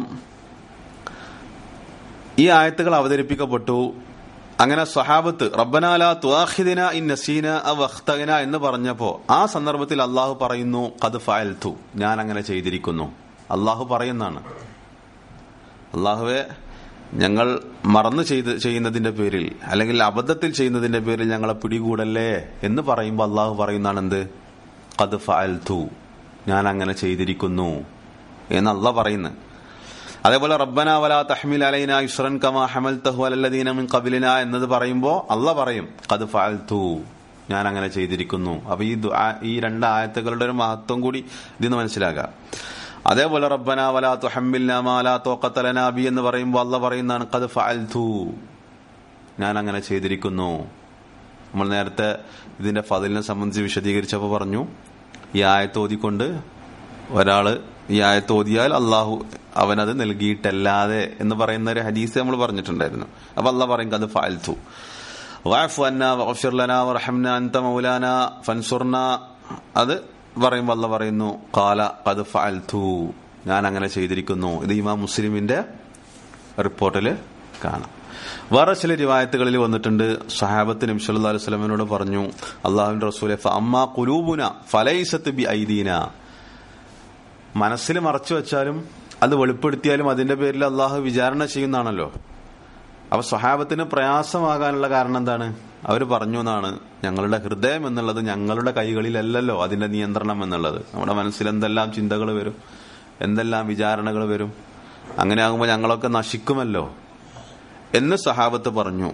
ഈ ആയത്തുകൾ അവതരിപ്പിക്കപ്പെട്ടു അങ്ങനെ സ്വഹാബത്ത് റബ്ബനാല തുആഖിദിന ഇൻ നസീന അവ അഖ്തഅന എന്ന് പറഞ്ഞപ്പോ ആ സന്ദർഭത്തിൽ അള്ളാഹു പറയുന്നു ഖദ് ഫഅൽതു ഞാൻ അങ്ങനെ ചെയ്തിരിക്കുന്നു അള്ളാഹു പറയുന്നതാണ് അള്ളാഹുവെ ഞങ്ങൾ മറന്നു ചെയ്ത് ചെയ്യുന്നതിന്റെ പേരിൽ അല്ലെങ്കിൽ അബദ്ധത്തിൽ ചെയ്യുന്നതിന്റെ പേരിൽ ഞങ്ങളെ പിടികൂടല്ലേ എന്ന് പറയുമ്പോൾ അള്ളാഹു പറയുന്നതാണ് എന്ത് ഖദ് ഫഅൽതു ഞാൻ അങ്ങനെ ചെയ്തിരിക്കുന്നു എന്ന് അള്ളാഹ് പറയുന്നത് അതേപോലെ റബ്ബന വല തഹ്മിൽ അലൈന ഇസ്രൻ കമാ ഹമൽതഹു അലല്ലദീന മിൻ ഖബിലിന എന്നത് പറയുമ്പോൾ അള്ളാഹ് പറയും ഖദ് ഫഅൽതു ഞാൻ അങ്ങനെ ചെയ്തിരിക്കുന്നു അപ്പൊ ഈ ദുആ ഈ രണ്ട് ആയത്തുകളുടെ ഒരു മഹത്വം കൂടി ഇതിന്ന് മനസ്സിലാക്കാം അതേപോലെ റബ്ബന വല തുഹമ്മിൽന മാ ലാ തൗഖത ലനാ ബി എന്ന് പറയുമ്പോൾ അള്ളാഹ് പറയുന്നതാണ് ഖദ് ഫഅൽതു ഞാൻ അങ്ങനെ ചെയ്തിരിക്കുന്നു നമ്മൾ നേരത്തെ ഇതിന്റെ ഫതിലിനെ സംബന്ധിച്ച് വിശദീകരിച്ചപ്പോൾ പറഞ്ഞു ഈ ആയത്ത് ഓതിക്കൊണ്ട് ഒരാള് ഈ ആയത്ത് ഓതിയാൽ അള്ളാഹു അവനത് നൽകിയിട്ടല്ലാതെ എന്ന് പറയുന്ന ഒരു ഹദീസ് നമ്മൾ പറഞ്ഞിട്ടുണ്ടായിരുന്നു അപ്പൊ അള്ളാഹ് പറയും അത് ഫാൽത്തു വാഫ് അന്ന വഗ്ഫിർ ലനാ വർഹംന അൻത മൗലാന ഫൻസുർന അത് പറയുമ്പോൾ അല്ല പറയുന്നു കാല അത് ഫാൽത്തു ഞാൻ അങ്ങനെ ചെയ്തിരിക്കുന്നു ഇത് ഇമാം മുസ്ലിമിന്റെ റിപ്പോർട്ടിൽ കാണാം വേറെ ചില റിവായത്തുകളിൽ വന്നിട്ടുണ്ട് സഹാബത്ത് നബി സല്ലല്ലാഹു അലൈഹി വസല്ലമയോട് പറഞ്ഞു അള്ളാഹുവിന്റെ റസൂലെ അമ്മാ കുലൂബുന ഫലൈസത്ത് ബി ഐദീന മനസ്സിൽ മറച്ചു വെച്ചാലും അത് വെളിപ്പെടുത്തിയാലും അതിന്റെ പേരിൽ അള്ളാഹു വിചാരണ ചെയ്യുന്നതാണല്ലോ അപ്പൊ സ്വഹാബത്തിന് പ്രയാസമാകാനുള്ള കാരണം എന്താണ് അവർ പറഞ്ഞു എന്നാണ് ഞങ്ങളുടെ ഹൃദയം എന്നുള്ളത് ഞങ്ങളുടെ കൈകളിലല്ലല്ലോ അതിന്റെ നിയന്ത്രണം എന്നുള്ളത് നമ്മുടെ മനസ്സിൽ എന്തെല്ലാം ചിന്തകൾ വരും എന്തെല്ലാം വിചാരണകൾ വരും അങ്ങനെ ആകുമ്പോൾ ഞങ്ങളൊക്കെ നശിക്കുമല്ലോ എന്ന് സഹാബത്ത് പറഞ്ഞു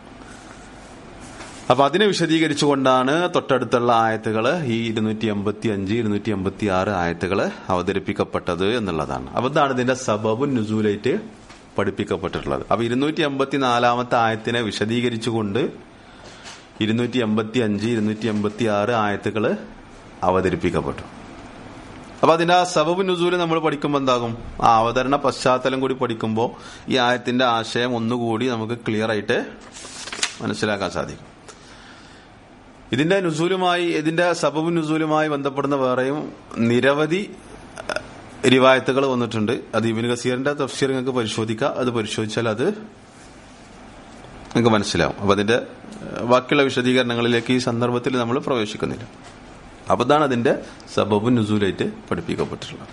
അപ്പൊ അതിനെ വിശദീകരിച്ചുകൊണ്ടാണ് തൊട്ടടുത്തുള്ള ആയത്തുകൾ ഈ ഇരുന്നൂറ്റി എൺപത്തി അഞ്ച് ഇരുന്നൂറ്റി എൺപത്തി ആറ് ആയത്തുകൾ അവതരിപ്പിക്കപ്പെട്ടത് എന്നുള്ളതാണ് അപ്പൊ ഇതാണ് ഇതിന്റെ സബബു നുസൂലായിട്ട് പഠിപ്പിക്കപ്പെട്ടിട്ടുള്ളത് അപ്പൊ ഇരുന്നൂറ്റി എൺപത്തി നാലാമത്തെ ആയത്തിനെ വിശദീകരിച്ചുകൊണ്ട് ഇരുന്നൂറ്റി എൺപത്തി അഞ്ച് ഇരുന്നൂറ്റി എൺപത്തി ആറ് ആയത്തുകൾ അവതരിപ്പിക്കപ്പെട്ടു അപ്പൊ അതിന്റെ ആ സബബ് നുസൂല് നമ്മൾ പഠിക്കുമ്പോൾ എന്താകും ആ അവതരണ പശ്ചാത്തലം കൂടി പഠിക്കുമ്പോൾ ഈ ആയത്തിന്റെ ആശയം ഒന്നുകൂടി നമുക്ക് ക്ലിയർ ആയിട്ട് മനസ്സിലാക്കാൻ സാധിക്കും ഇതിന്റെ നുസൂലുമായി ഇതിന്റെ സബബ് നുസൂലുമായി ബന്ധപ്പെടുന്ന വേറെയും നിരവധി റിവായത്തുകൾ വന്നിട്ടുണ്ട് അത് ഇബിൻ ഗസീറിന്റെ തഫ്സീർ നിങ്ങൾക്ക് പരിശോധിക്കാം അത് പരിശോധിച്ചാൽ അത് നിങ്ങൾക്ക് മനസ്സിലാവും അപ്പൊ അതിന്റെ ബാക്കിയുള്ള വിശദീകരണങ്ങളിലേക്ക് ഈ സന്ദർഭത്തിൽ നമ്മൾ പ്രവേശിക്കുന്നില്ല അപ്പൊ ഇതാണ് അതിന്റെ സബബു നുസൂലായിട്ട് പഠിപ്പിക്കപ്പെട്ടിട്ടുള്ളത്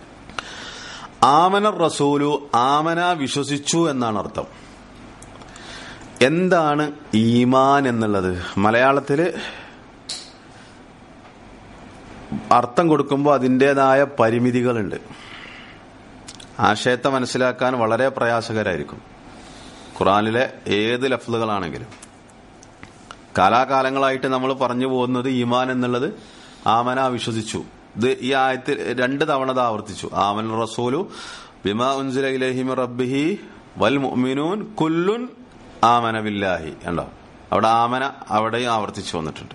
ആമന റസൂലു ആമന വിശ്വസിച്ചു എന്നാണ് അർത്ഥം എന്താണ് ഈമാൻ എന്നുള്ളത് മലയാളത്തില് അർത്ഥം കൊടുക്കുമ്പോൾ അതിൻ്റെതായ പരിമിതികളുണ്ട് ആശയത്തെ മനസ്സിലാക്കാൻ വളരെ പ്രയാസകരായിരിക്കും ഖുറാനിലെ ഏത് ലഫ്ലുകളാണെങ്കിലും കാലാകാലങ്ങളായിട്ട് നമ്മൾ പറഞ്ഞു പോകുന്നത് ഈമാൻ എന്നുള്ളത് ആമന വിശ്വസിച്ചു ഇത് ഈ ആയത്തിൽ രണ്ട് തവണ ഇത് ആവർത്തിച്ചു ആമൻ റസൂലു ബിമാ ഉൻസുല ഇലഹിമി റബ്ബിഹി വൽ മുഅ്മിനൂൻ കുല്ലുൻ ആമന ബില്ലാഹി ഉണ്ടോ അവിടെ ആമന അവിടെയും ആവർത്തിച്ചു വന്നിട്ടുണ്ട്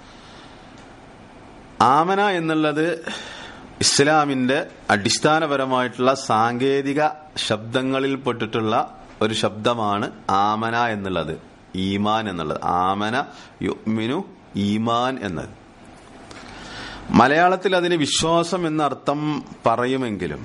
ആമന എന്നുള്ളത് ഇസ്ലാമിന്റെ അടിസ്ഥാനപരമായിട്ടുള്ള സാങ്കേതിക ശബ്ദങ്ങളിൽ പെട്ടിട്ടുള്ള ഒരു ശബ്ദമാണ് ആമന എന്നുള്ളത് ഈമാൻ എന്നുള്ളത് ആമന യുമിനു ഈമാൻ എന്നത് മലയാളത്തിൽ അതിന് വിശ്വാസം എന്നർത്ഥം പറയുമെങ്കിലും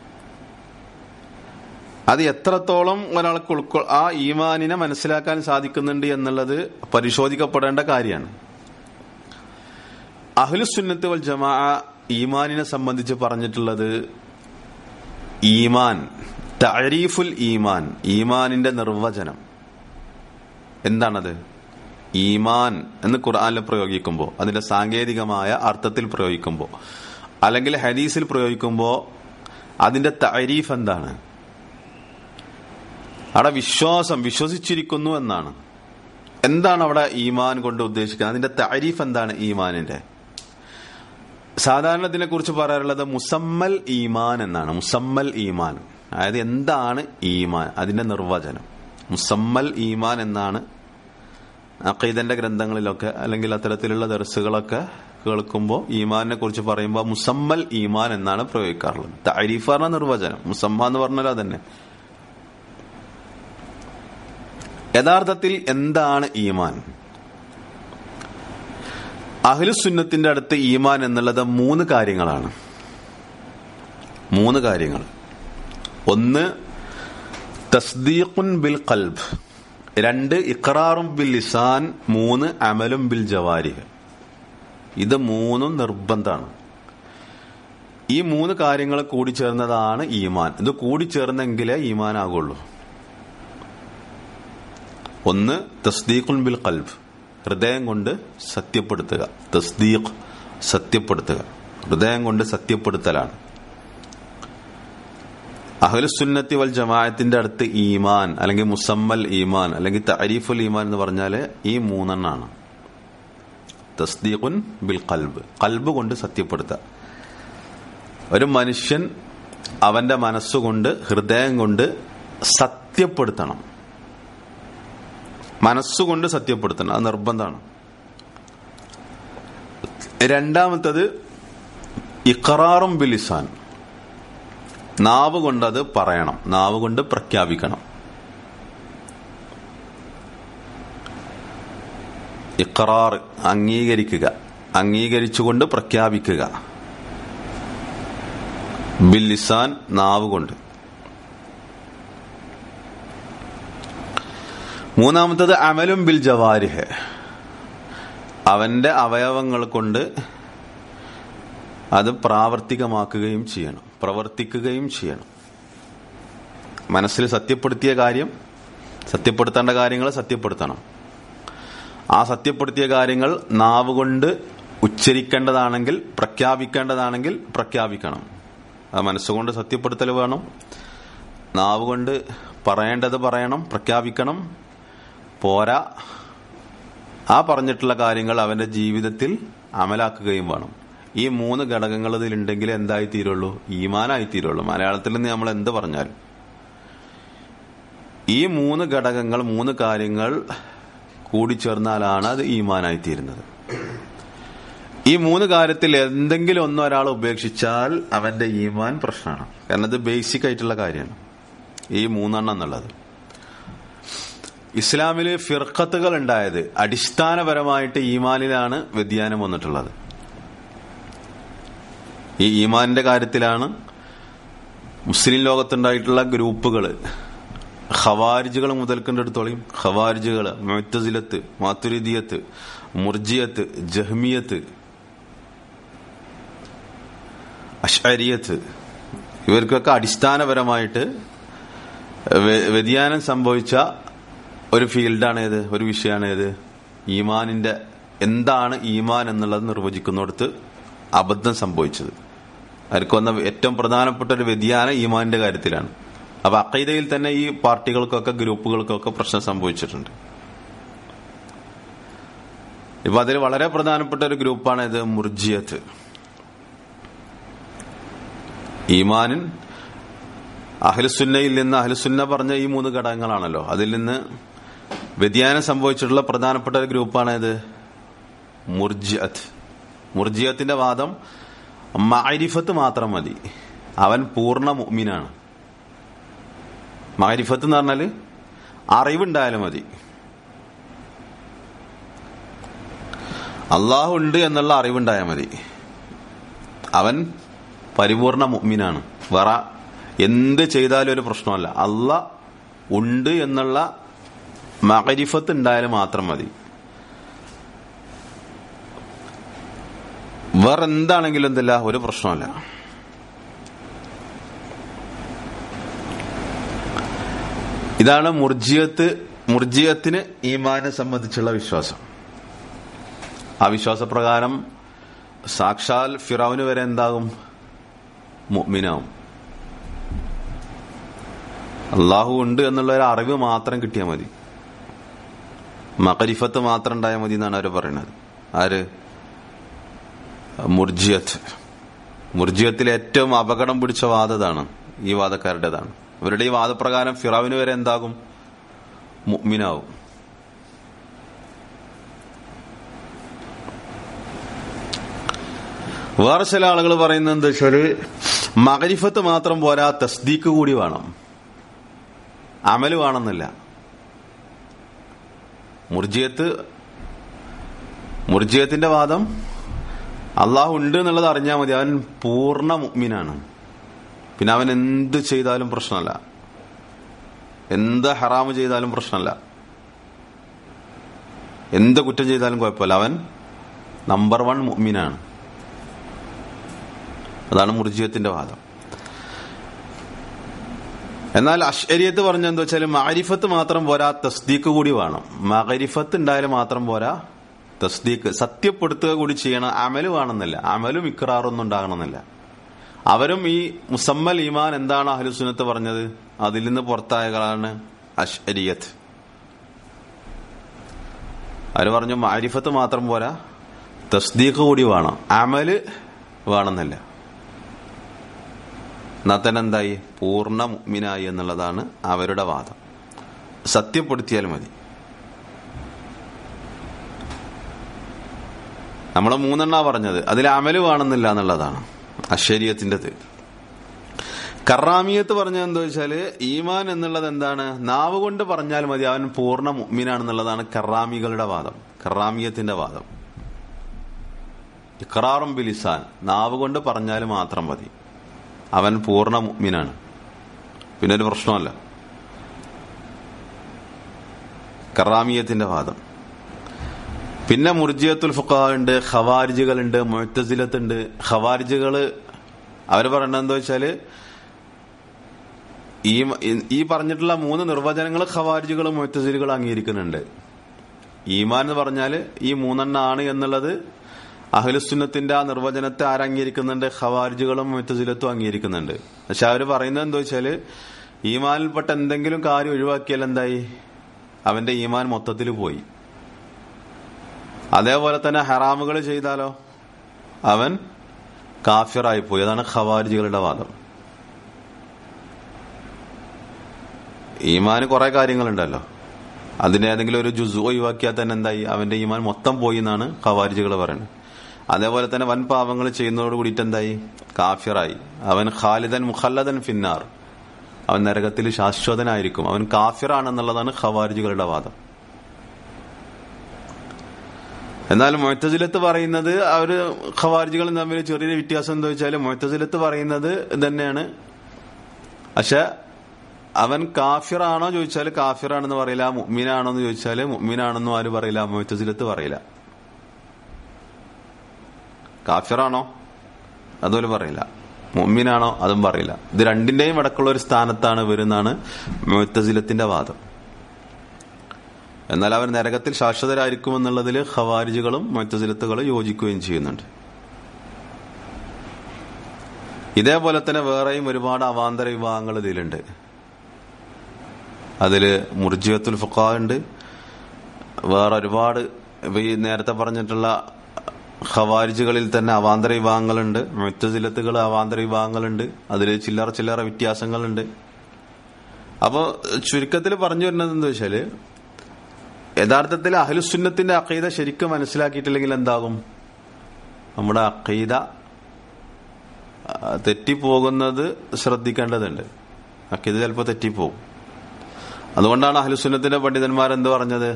അത് എത്രത്തോളം ഒരാൾക്ക് ഉൾക്കൊ ആ ഈമാനിനെ മനസ്സിലാക്കാൻ സാധിക്കുന്നുണ്ട് എന്നുള്ളത് പരിശോധിക്കപ്പെടേണ്ട കാര്യമാണ് അഹ്ലുസുന്നത്ത് വൽ ജമാ ഈമാനിനെ സംബന്ധിച്ച് പറഞ്ഞിട്ടുള്ളത് ഈമാൻ തരീഫുൽ ഈമാൻ ഈമാനിന്റെ നിർവചനം എന്താണത് ഈമാൻ എന്ന് ഖുർആാനിൽ പ്രയോഗിക്കുമ്പോൾ അതിന്റെ സാങ്കേതികമായ അർത്ഥത്തിൽ പ്രയോഗിക്കുമ്പോൾ അല്ലെങ്കിൽ ഹദീസിൽ പ്രയോഗിക്കുമ്പോൾ അതിന്റെ തരീഫ് എന്താണ് അവിടെ വിശ്വാസം വിശ്വസിച്ചിരിക്കുന്നു എന്നാണ് എന്താണ് അവിടെ ഈമാൻ കൊണ്ട് ഉദ്ദേശിക്കുന്നത് അതിന്റെ താരീഫ് എന്താണ് ഈമാനിന്റെ സാധാരണ ഇതിനെ കുറിച്ച് പറയാറുള്ളത് മുസമ്മൽ ഈമാൻ എന്നാണ് മുസമ്മൽ ഈമാൻ അതായത് എന്താണ് ഈമാൻ അതിന്റെ നിർവചനം മുസമ്മൽ ഈമാൻ എന്നാണ് അക്കീദന്റെ ഗ്രന്ഥങ്ങളിലൊക്കെ അല്ലെങ്കിൽ അത്തരത്തിലുള്ള ദർസുകളൊക്കെ കേൾക്കുമ്പോൾ ഈമാനിനെ കുറിച്ച് പറയുമ്പോൾ മുസമ്മൽ ഈമാൻ എന്നാണ് പ്രയോഗിക്കാറുള്ളത് താരീഫ് പറഞ്ഞ നിർവചനം മുസമ്മ എന്ന് പറഞ്ഞാൽ അതന്നെ യഥാർത്ഥത്തിൽ എന്താണ് ഈമാൻ അഹ്ലുസുന്നത്തിന്റെ അടുത്ത് ഈമാൻ എന്നുള്ളത് മൂന്ന് കാര്യങ്ങളാണ് മൂന്ന് കാര്യങ്ങൾ ഒന്ന് തസ്ദീഖുൻ ബിൽ കൽബ് രണ്ട് ഇഖറാറും ബിൽ ലിസാൻ മൂന്ന് അമലും ബിൽ ജവാരിഹ് ഇത് മൂന്നും നിർബന്ധമാണ് ഈ മൂന്ന് കാര്യങ്ങൾ കൂടിച്ചേർന്നതാണ് ഈമാൻ ഇത് കൂടിച്ചേർന്നെങ്കിലേ ഈമാൻ ആകുള്ളൂ ഒന്ന് തസ്ദീഖുൻ ബിൽ കൽബ് ഹൃദയം കൊണ്ട് സത്യപ്പെടുത്തുക തസ്ദീഖ് സത്യപ്പെടുത്തുക ഹൃദയം കൊണ്ട് സത്യപ്പെടുത്തലാണ് അഹ്ലുസുന്നത്തി വൽ ജമാഅത്തിന്റെ അടുത്ത് ഈമാൻ അല്ലെങ്കിൽ മുസമ്മൽ ഈമാൻ അല്ലെങ്കിൽ തരീഫുൽ ഈമാൻ എന്ന് പറഞ്ഞാല് ഈ മൂന്നെണ്ണാണ് തസ്ദീഖുൻ ബിൽ കൽബ് കൽബ് കൊണ്ട് സത്യപ്പെടുത്തുക ഒരു മനുഷ്യൻ അവന്റെ മനസ്സുകൊണ്ട് ഹൃദയം കൊണ്ട് സത്യപ്പെടുത്തണം മനസ്സുകൊണ്ട് സത്യപ്പെടുത്തണം അത് നിർബന്ധമാണ് രണ്ടാമത്തത് ഇഖറാറും ബിലിസാൻ നാവ് കൊണ്ട് അത് പറയണം നാവ് കൊണ്ട് പ്രഖ്യാപിക്കണം ഇഖറാർ അംഗീകരിക്കുക അംഗീകരിച്ചുകൊണ്ട് പ്രഖ്യാപിക്കുക ബില്ലിസാൻ നാവ് കൊണ്ട് മൂന്നാമത്തത് അമലും ബിൽ ജവാരിഹ് അവന്റെ അവയവങ്ങൾ കൊണ്ട് അത് പ്രാവർത്തികമാക്കുകയും ചെയ്യണം പ്രവർത്തിക്കുകയും ചെയ്യണം മനസ്സിൽ സത്യപ്പെടുത്തിയ കാര്യം സത്യപ്പെടുത്തേണ്ട കാര്യങ്ങൾ സത്യപ്പെടുത്തണം ആ സത്യപ്പെടുത്തിയ കാര്യങ്ങൾ നാവ് കൊണ്ട് ഉച്ചരിക്കേണ്ടതാണെങ്കിൽ പ്രഖ്യാപിക്കേണ്ടതാണെങ്കിൽ പ്രഖ്യാപിക്കണം ആ മനസ്സുകൊണ്ട് സത്യപ്പെടുത്തൽ വേണം നാവ് കൊണ്ട് പറയേണ്ടത് പറയണം പ്രഖ്യാപിക്കണം പോരാ ആ പറഞ്ഞിട്ടുള്ള കാര്യങ്ങൾ അവന്റെ ജീവിതത്തിൽ അമലാക്കുകയും വേണം ഈ മൂന്ന് ഘടകങ്ങൾ ഇതിലുണ്ടെങ്കിൽ എന്തായി തീരുള്ളൂ ഈമാനായി തീരുള്ളൂ മലയാളത്തിൽ നിന്ന് നമ്മൾ എന്ത് പറഞ്ഞാലും ഈ മൂന്ന് ഘടകങ്ങൾ മൂന്ന് കാര്യങ്ങൾ കൂടിച്ചേർന്നാലാണ് അത് ഈമാനായി തീരുന്നത് ഈ മൂന്ന് കാര്യത്തിൽ എന്തെങ്കിലും ഒന്നും ഒരാൾ ഉപേക്ഷിച്ചാൽ അവന്റെ ഈമാൻ പ്രശ്നമാണ് കാരണം ഇത് ബേസിക് ആയിട്ടുള്ള കാര്യമാണ് ഈ മൂന്നെണ്ണം എന്നുള്ളത് ഇസ്ലാമില് ഫിർക്കത്തുകൾ ഉണ്ടായത് അടിസ്ഥാനപരമായിട്ട് ഈമാനിലാണ് വ്യതിയാനം വന്നിട്ടുള്ളത് ഈ ഈമാനിന്റെ കാര്യത്തിലാണ് മുസ്ലിം ലോകത്തുണ്ടായിട്ടുള്ള ഗ്രൂപ്പുകൾ ഖവാരിജുകൾ മുതൽക്കെടുത്തോളിയും ഖവാരിജുകൾ മുത്തസിലത്ത് മാത്തുരിദിയത്ത് മുർജിയത്ത് ജഹ്മിയത്ത് അഷരിയത്ത് ഇവർക്കൊക്കെ അടിസ്ഥാനപരമായിട്ട് വ്യതിയാനം സംഭവിച്ച ഒരു ഫീൽഡാണ് ഏത് ഒരു വിഷയമാണ് ഏത് ഈമാനിന്റെ എന്താണ് ഈമാൻ എന്നുള്ളത് നിർവചിക്കുന്നിടത്ത് അബദ്ധം സംഭവിച്ചത് അവർക്ക് വന്ന ഏറ്റവും പ്രധാനപ്പെട്ട ഒരു വ്യതിയാനം ഈമാനിന്റെ കാര്യത്തിലാണ് അപ്പൊ അക്കൈദയിൽ തന്നെ ഈ പാർട്ടികൾക്കൊക്കെ ഗ്രൂപ്പുകൾക്കൊക്കെ പ്രശ്നം സംഭവിച്ചിട്ടുണ്ട് ഇപ്പൊ അതിൽ വളരെ പ്രധാനപ്പെട്ട ഒരു ഗ്രൂപ്പാണ് ഇത് മുർജിയത്ത് ഈമാനിൻ അഹ്ലുസുന്നയിൽ നിന്ന് അഹ്ലുസുന്ന പറഞ്ഞ ഈ മൂന്ന് ഘടകങ്ങളാണല്ലോ അതിൽ നിന്ന് വ്യതിയാനം സംഭവിച്ചിട്ടുള്ള പ്രധാനപ്പെട്ട ഒരു ഗ്രൂപ്പാണ് ഇത് മുർജിയത്ത് മുർജിയത്തിന്റെ വാദം മാരിഫത്ത് മാത്രം മതി അവൻ പൂർണ്ണ മുഅ്മിനാണ് മാരിഫത്ത് എന്ന് പറഞ്ഞാല് അറിവുണ്ടായാലും മതി അള്ളാഹു ഉണ്ട് എന്നുള്ള അറിവുണ്ടായാൽ മതി അവൻ പരിപൂർണ മുഅ്മിനാണ് വേറെ എന്ത് ചെയ്താലും ഒരു പ്രശ്നമല്ല അല്ല ഉണ്ട് എന്നുള്ള മകരിഫത്ത് ഉണ്ടായാലും മാത്രം മതി വേറെ എന്താണെങ്കിലും എന്തില്ല ഒരു പ്രശ്നമല്ല ഇതാണ് മുർജിയത്ത് മുർജിയത്തിന് ഈമാനെ സംബന്ധിച്ചുള്ള വിശ്വാസം ആ വിശ്വാസപ്രകാരം സാക്ഷാൽ ഫിറാവിന് വരെ എന്താകും മുഅ്മിനാവും അള്ളാഹു ഉണ്ട് എന്നുള്ള ഒരു അറിവ് മാത്രം കിട്ടിയാൽ മതി മകരിഫത്ത് മാത്രം ഉണ്ടായാൽ മതി എന്നാണ് അവർ പറയുന്നത് ആര് മുർജിയത്ത് മുർജിയത്തിലെ ഏറ്റവും അപകടം പിടിച്ച വാദതാണ് ഈ വാദക്കാരുടേതാണ് ഇവരുടെ ഈ വാദപ്രകാരം ഫിറാവിന് വരെ എന്താകും മുഅ്മിനാവും വേറെ ചില ആളുകൾ പറയുന്നത് എന്താ വെച്ചാല് മകരിഫത്ത് മാത്രം പോരാ തസ്ദീക്ക് കൂടി വേണം അമല് വേണമെന്നില്ല മുർജിയത്ത് മുർജിയത്തിന്റെ വാദം അള്ളാഹു ഉണ്ട് എന്നുള്ളത് അറിഞ്ഞാൽ മതി അവൻ പൂർണ്ണ മുഗ്മിനാണ് പിന്നെ അവൻ എന്ത് ചെയ്താലും പ്രശ്നമല്ല എന്ത് ഹറാമ് ചെയ്താലും പ്രശ്നമല്ല എന്ത് കുറ്റം ചെയ്താലും കുഴപ്പമില്ല അവൻ നമ്പർ വൺ മുഗ്മിനാണ് അതാണ് മുർജിയത്തിന്റെ വാദം എന്നാൽ അഷ്അരിയത്ത് പറഞ്ഞ എന്താ വെച്ചാൽ മാരിഫത്ത് മാത്രം പോരാ തസ്ദീക്ക് കൂടി വേണം മകരിഫത്ത് ഉണ്ടായാലും മാത്രം പോരാ തസ്ദീക്ക് സത്യപ്പെടുത്തുക കൂടി ചെയ്യണം അമല് വേണമെന്നില്ല അമലും ഇക്രാറൊന്നും ഉണ്ടാകണമെന്നില്ല അവരും ഈ മുസമ്മൽ ഈമാൻ എന്താണ് അഹ്ലുസുന്നത്ത് പറഞ്ഞത് അതിൽ നിന്ന് പുറത്തായകളാണ് അഷ്അരിയത്ത് അവര് പറഞ്ഞു മാരിഫത്ത് മാത്രം പോരാ തസ്ദീഖ് കൂടി വേണം അമല് വേണമെന്നില്ല എന്നാൽ തന്നെ എന്തായി പൂർണ്ണ മുഗ്മിനായി എന്നുള്ളതാണ് അവരുടെ വാദം സത്യപ്പെടുത്തിയാൽ മതി നമ്മൾ മൂന്നെണ്ണ പറഞ്ഞത് അതിൽ അമല് വേണമെന്നില്ല എന്നുള്ളതാണ് അശരീയത്തിൻ്റെത് കറാമിയത്ത് പറഞ്ഞത് എന്താ വെച്ചാല് ഈമാൻ എന്നുള്ളത് എന്താണ് നാവ് കൊണ്ട് പറഞ്ഞാൽ മതി അവൻ പൂർണ്ണ മുഗ്മിനാണെന്നുള്ളതാണ് കറാമികളുടെ വാദം കറാമിയത്തിന്റെ വാദം ഇഖറാറും ബിലിസാൻ നാവ് കൊണ്ട് പറഞ്ഞാൽ മാത്രം മതി അവൻ പൂർണ്ണ മുഗ്മിനാണ് പിന്നെ ഒരു പ്രശ്നമല്ല കറാമിയത്തിന്റെ വാദം പിന്നെ മുർജിയത്തുൽ ഫുഖാ ഉണ്ട് ഖവാരിജുകളുണ്ട് മൊയ്ത്തസിലത്തുണ്ട് ഖവാരിജുകള് അവര് പറയണത് എന്താ വെച്ചാല് ഈ ഈ പറഞ്ഞിട്ടുള്ള മൂന്ന് നിർവചനങ്ങൾ ഖവാരിജുകളും മൊയ്ത്തസിലുകളും അംഗീകരിക്കുന്നുണ്ട് ഈമാൻ എന്ന് പറഞ്ഞാല് ഈ മൂന്നെണ്ണാണ് എന്നുള്ളത് അഹ്ലുസുന്നത്തിന്റെ ആ നിർവചനത്തെ ആരംഗീകരിക്കുന്നുണ്ട് ഖവാരിജുകളും മുത്തസിലത്തും അംഗീകരിക്കുന്നുണ്ട് പക്ഷെ അവര് പറയുന്നത് എന്താ വെച്ചാല് ഈമാനിൽപ്പെട്ട എന്തെങ്കിലും കാര്യം ഒഴിവാക്കിയാൽ എന്തായി അവന്റെ ഈമാൻ മൊത്തത്തിൽ പോയി അതേപോലെ തന്നെ ഹറാമുകൾ ചെയ്താലോ അവൻ കാഫിറായി പോയി അതാണ് ഖവാരിജുകളുടെ വാദം ഈമാന് കുറെ കാര്യങ്ങളുണ്ടല്ലോ അതിന്റെ ഏതെങ്കിലും ഒരു ജുസു ഒഴിവാക്കിയാൽ തന്നെ എന്തായി അവന്റെ ഈമാൻ മൊത്തം പോയി എന്നാണ് ഖവാരിജുകൾ പറയുന്നത് അതേപോലെ തന്നെ വൻ പാപങ്ങൾ ചെയ്യുന്നതോട് കൂടിയിട്ട് എന്തായി കാഫിറായി അവൻ ഖാലിദൻ മുഖല്ലദൻ ഫിന്നാർ അവൻ നരകത്തിൽ ശാശ്വതനായിരിക്കും അവൻ കാഫിറാണെന്നുള്ളതാണ് ഖവാരിജുകളുടെ വാദം എന്നാൽ മൊയ്ത്തജിലത്ത് പറയുന്നത് അവര് ഖവാരിജുകളും തമ്മിൽ ചെറിയൊരു വ്യത്യാസം എന്താ വെച്ചാൽ മൊയ്ത്തജിലത്ത് പറയുന്നത് തന്നെയാണ് പക്ഷെ അവൻ കാഫിറാണോ ചോദിച്ചാൽ കാഫിറാണെന്ന് പറയില്ല മുഅ്മിനാണോ എന്ന് ചോദിച്ചാൽ മുഅ്മിനാണെന്നും ആരും പറയില്ല മൊയ്ത്തജിലത്ത് പറയില്ല കാഫിറാണോ അതുപോലെ പറയില്ല മുമ്മിനാണോ അതും പറയില്ല ഇത് രണ്ടിന്റെയും ഇടക്കുള്ള ഒരു സ്ഥാനത്താണ് വരുന്നാണ് മുത്തസിലത്തിന്റെ വാദം എന്നാൽ അവർ നരകത്തിൽ ശാശ്വതരായിരിക്കും എന്നുള്ളതിൽ ഖവാരിജുകളും മുത്തസിലത്തുകളും യോജിക്കുകയും ചെയ്യുന്നുണ്ട് ഇതേപോലെ തന്നെ വേറെയും ഒരുപാട് അവാന്തര വിഭാഗങ്ങൾ ഇതിലുണ്ട് അതില് മുർജിയത്തുൽ ഫുഖാ ഉണ്ട് വേറെ ഒരുപാട് ഈ നേരത്തെ പറഞ്ഞിട്ടുള്ള ഖവാരിജുകളിൽ തന്നെ അവാന്തര വിഭാഗങ്ങളുണ്ട് മുത്തസിലത്തുകൾ അവാന്തര വിഭാഗങ്ങളുണ്ട് അതിൽ ചില്ലറ ചില്ലറ വ്യത്യാസങ്ങളുണ്ട് അപ്പോൾ ചുരുക്കത്തിൽ പറഞ്ഞു വരുന്നത് എന്താ വെച്ചാല് യഥാർത്ഥത്തിൽ അഹ്ലുസുന്നത്തിന്റെ അഖീദ ശരിക്കും മനസ്സിലാക്കിയിട്ടില്ലെങ്കിൽ എന്താകും നമ്മുടെ അഖീദ തെറ്റിപ്പോകുന്നത് ശ്രദ്ധിക്കേണ്ടതുണ്ട് അഖീദ ചിലപ്പോൾ തെറ്റിപ്പോകും അതുകൊണ്ടാണ് അഹ്ലുസുന്നത്തിന്റെ പണ്ഡിതന്മാർ എന്ത് പറഞ്ഞത്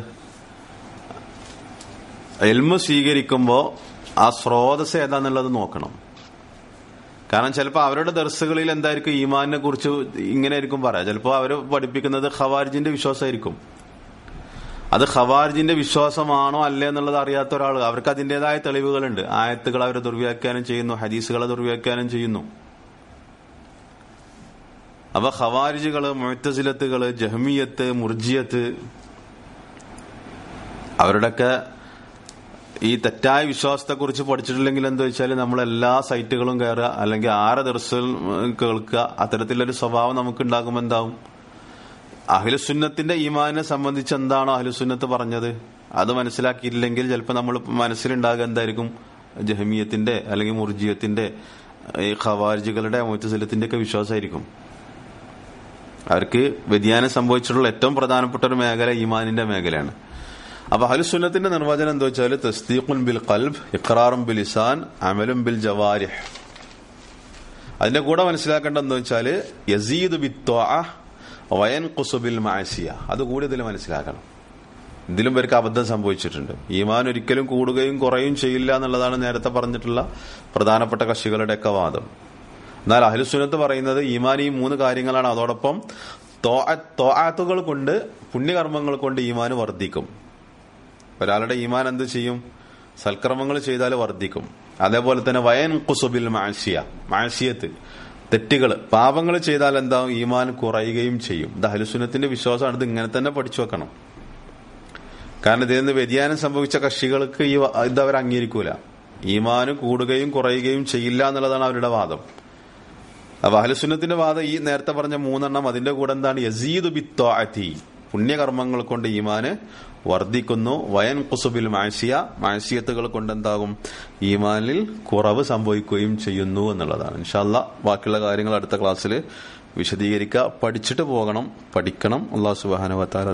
എൽമ സ്വീകരിക്കുമ്പോൾ ആ സ്രോതസ് ഏതാന്നുള്ളത് നോക്കണം കാരണം ചിലപ്പോൾ അവരുടെ ദർസുകളിൽ എന്തായിരിക്കും ഈമാനിനെ കുറിച്ച് ഇങ്ങനെ ആയിരിക്കും പറയാം ചിലപ്പോൾ അവർ പഠിപ്പിക്കുന്നത് ഖവാരിജിന്റെ വിശ്വാസമായിരിക്കും അത് ഖവാരിജിന്റെ വിശ്വാസമാണോ അല്ലേ എന്നുള്ളത് അറിയാത്ത ഒരാൾ അവർക്ക് അതിന്റേതായ തെളിവുകളുണ്ട് ആയത്തുകൾ അവരെ ദുർവ്യാഖ്യാനം ചെയ്യുന്നു ഹദീസുകളെ ദുർവ്യാഖ്യാനം ചെയ്യുന്നു അപ്പൊ ഖവാരിജുകള് മൊയ്ത്തസിലത്തുകള് ജഹ്മിയത്ത് മുർജിയത്ത് അവരുടെയൊക്കെ ഈ തെറ്റായ വിശ്വാസത്തെക്കുറിച്ച് പഠിച്ചിട്ടില്ലെങ്കിൽ എന്താ വെച്ചാൽ നമ്മൾ എല്ലാ സൈറ്റുകളും കയറുക അല്ലെങ്കിൽ ആരെ ദർശനം കേൾക്കുക അത്തരത്തിലൊരു സ്വഭാവം നമുക്ക് ഉണ്ടാകുമ്പോൾ എന്താവും അഹിലുസുന്നത്തിന്റെ ഈമാനെ സംബന്ധിച്ച് എന്താണോ അഹിലുസുന്നത്ത് പറഞ്ഞത് അത് മനസ്സിലാക്കിയില്ലെങ്കിൽ ചിലപ്പോൾ നമ്മൾ മനസ്സിലുണ്ടാകുക എന്തായിരിക്കും ജഹമീയത്തിന്റെ അല്ലെങ്കിൽ മുർജിയത്തിന്റെ ഈ ഖവാരിജുകളുടെ മുത്തസലത്തിന്റെ ഒക്കെ വിശ്വാസമായിരിക്കും അവർക്ക് വ്യതിയാനം സംഭവിച്ചിട്ടുള്ള ഏറ്റവും പ്രധാനപ്പെട്ട ഒരു മേഖല ഈമാനിന്റെ മേഖലയാണ് അപ്പൊ ഹലുസുന്നത്തിന്റെ നിർവചനം എന്താ വെച്ചാൽ തസ്ദീഖുൻ ബിൽ ഖൽബ് ഇഖ്റാറും ബിൽ ഇസാൻ അമലും ബിൽ ജവാരിഹ് അതിന്റെ കൂടെ മനസ്സിലാക്കേണ്ടത് എന്താ വെച്ചാല് യസീദ് ബിത്വാ വയൻ കുസുബിൽ മാസിയ അത് കൂടി ഇതിൽ മനസ്സിലാക്കണം ഇതിലും പേർക്ക് അബദ്ധം സംഭവിച്ചിട്ടുണ്ട് ഈമാൻ ഒരിക്കലും കൂടുകയും കുറയും ചെയ്യില്ല എന്നുള്ളതാണ് നേരത്തെ പറഞ്ഞിട്ടുള്ള പ്രധാനപ്പെട്ട കക്ഷികളുടെയൊക്കെ വാദം എന്നാൽ അഹ്ലുസുന്നത്ത് പറയുന്നത് ഈമാൻ ഈ മൂന്ന് കാര്യങ്ങളാണ് അതോടൊപ്പം തോആത്തുകൾ കൊണ്ട് പുണ്യകർമ്മങ്ങൾ കൊണ്ട് ഈമാൻ വർദ്ധിക്കും ഒരാളുടെ ഈമാൻ എന്ത് ചെയ്യും സൽക്കർമ്മങ്ങൾ ചെയ്താൽ വർദ്ധിക്കും അതേപോലെ തന്നെ വയൻ കുസുബിൽ മാസിയ മാസിയത്ത് തെറ്റുകൾ പാപങ്ങൾ ചെയ്താൽ എന്താവും ഈമാൻ കുറയുകയും ചെയ്യും ഇത് അഹലുസുന്നത്തിന്റെ വിശ്വാസമാണ് ഇത് ഇങ്ങനെ തന്നെ പഠിച്ചു വെക്കണം കാരണം ഇതിൽ നിന്ന് വ്യതിയാനം സംഭവിച്ച കക്ഷികൾക്ക് ഈ ഇത് അവർ അംഗീകരിക്കൂല ഈമാന് കൂടുകയും കുറയുകയും ചെയ്യില്ല എന്നുള്ളതാണ് അവരുടെ വാദം അപ്പൊ അഹലുസുന്നത്തിന്റെ വാദം ഈ നേരത്തെ പറഞ്ഞ മൂന്നെണ്ണം അതിന്റെ കൂടെ എന്താണ് യസീദ് ബിത്വാഅത്തി പുണ്യകർമ്മങ്ങൾ കൊണ്ട് ഈമാന് വർദ്ധിക്കുന്നു വയൻ കുസുബിൽ മാസിയ മാസിയത്തുകൾ കൊണ്ട് എന്താകും ഈമാനിൽ കുറവ് സംഭവിക്കുകയും ചെയ്യുന്നു എന്നുള്ളതാണ് ഇൻഷാല്ല ബാക്കിയുള്ള കാര്യങ്ങൾ അടുത്ത ക്ലാസ്സിൽ വിശദീകരിക്കുക പഠിച്ചിട്ട് പോകണം പഠിക്കണം അള്ളാഹു സുബാനുവത്താല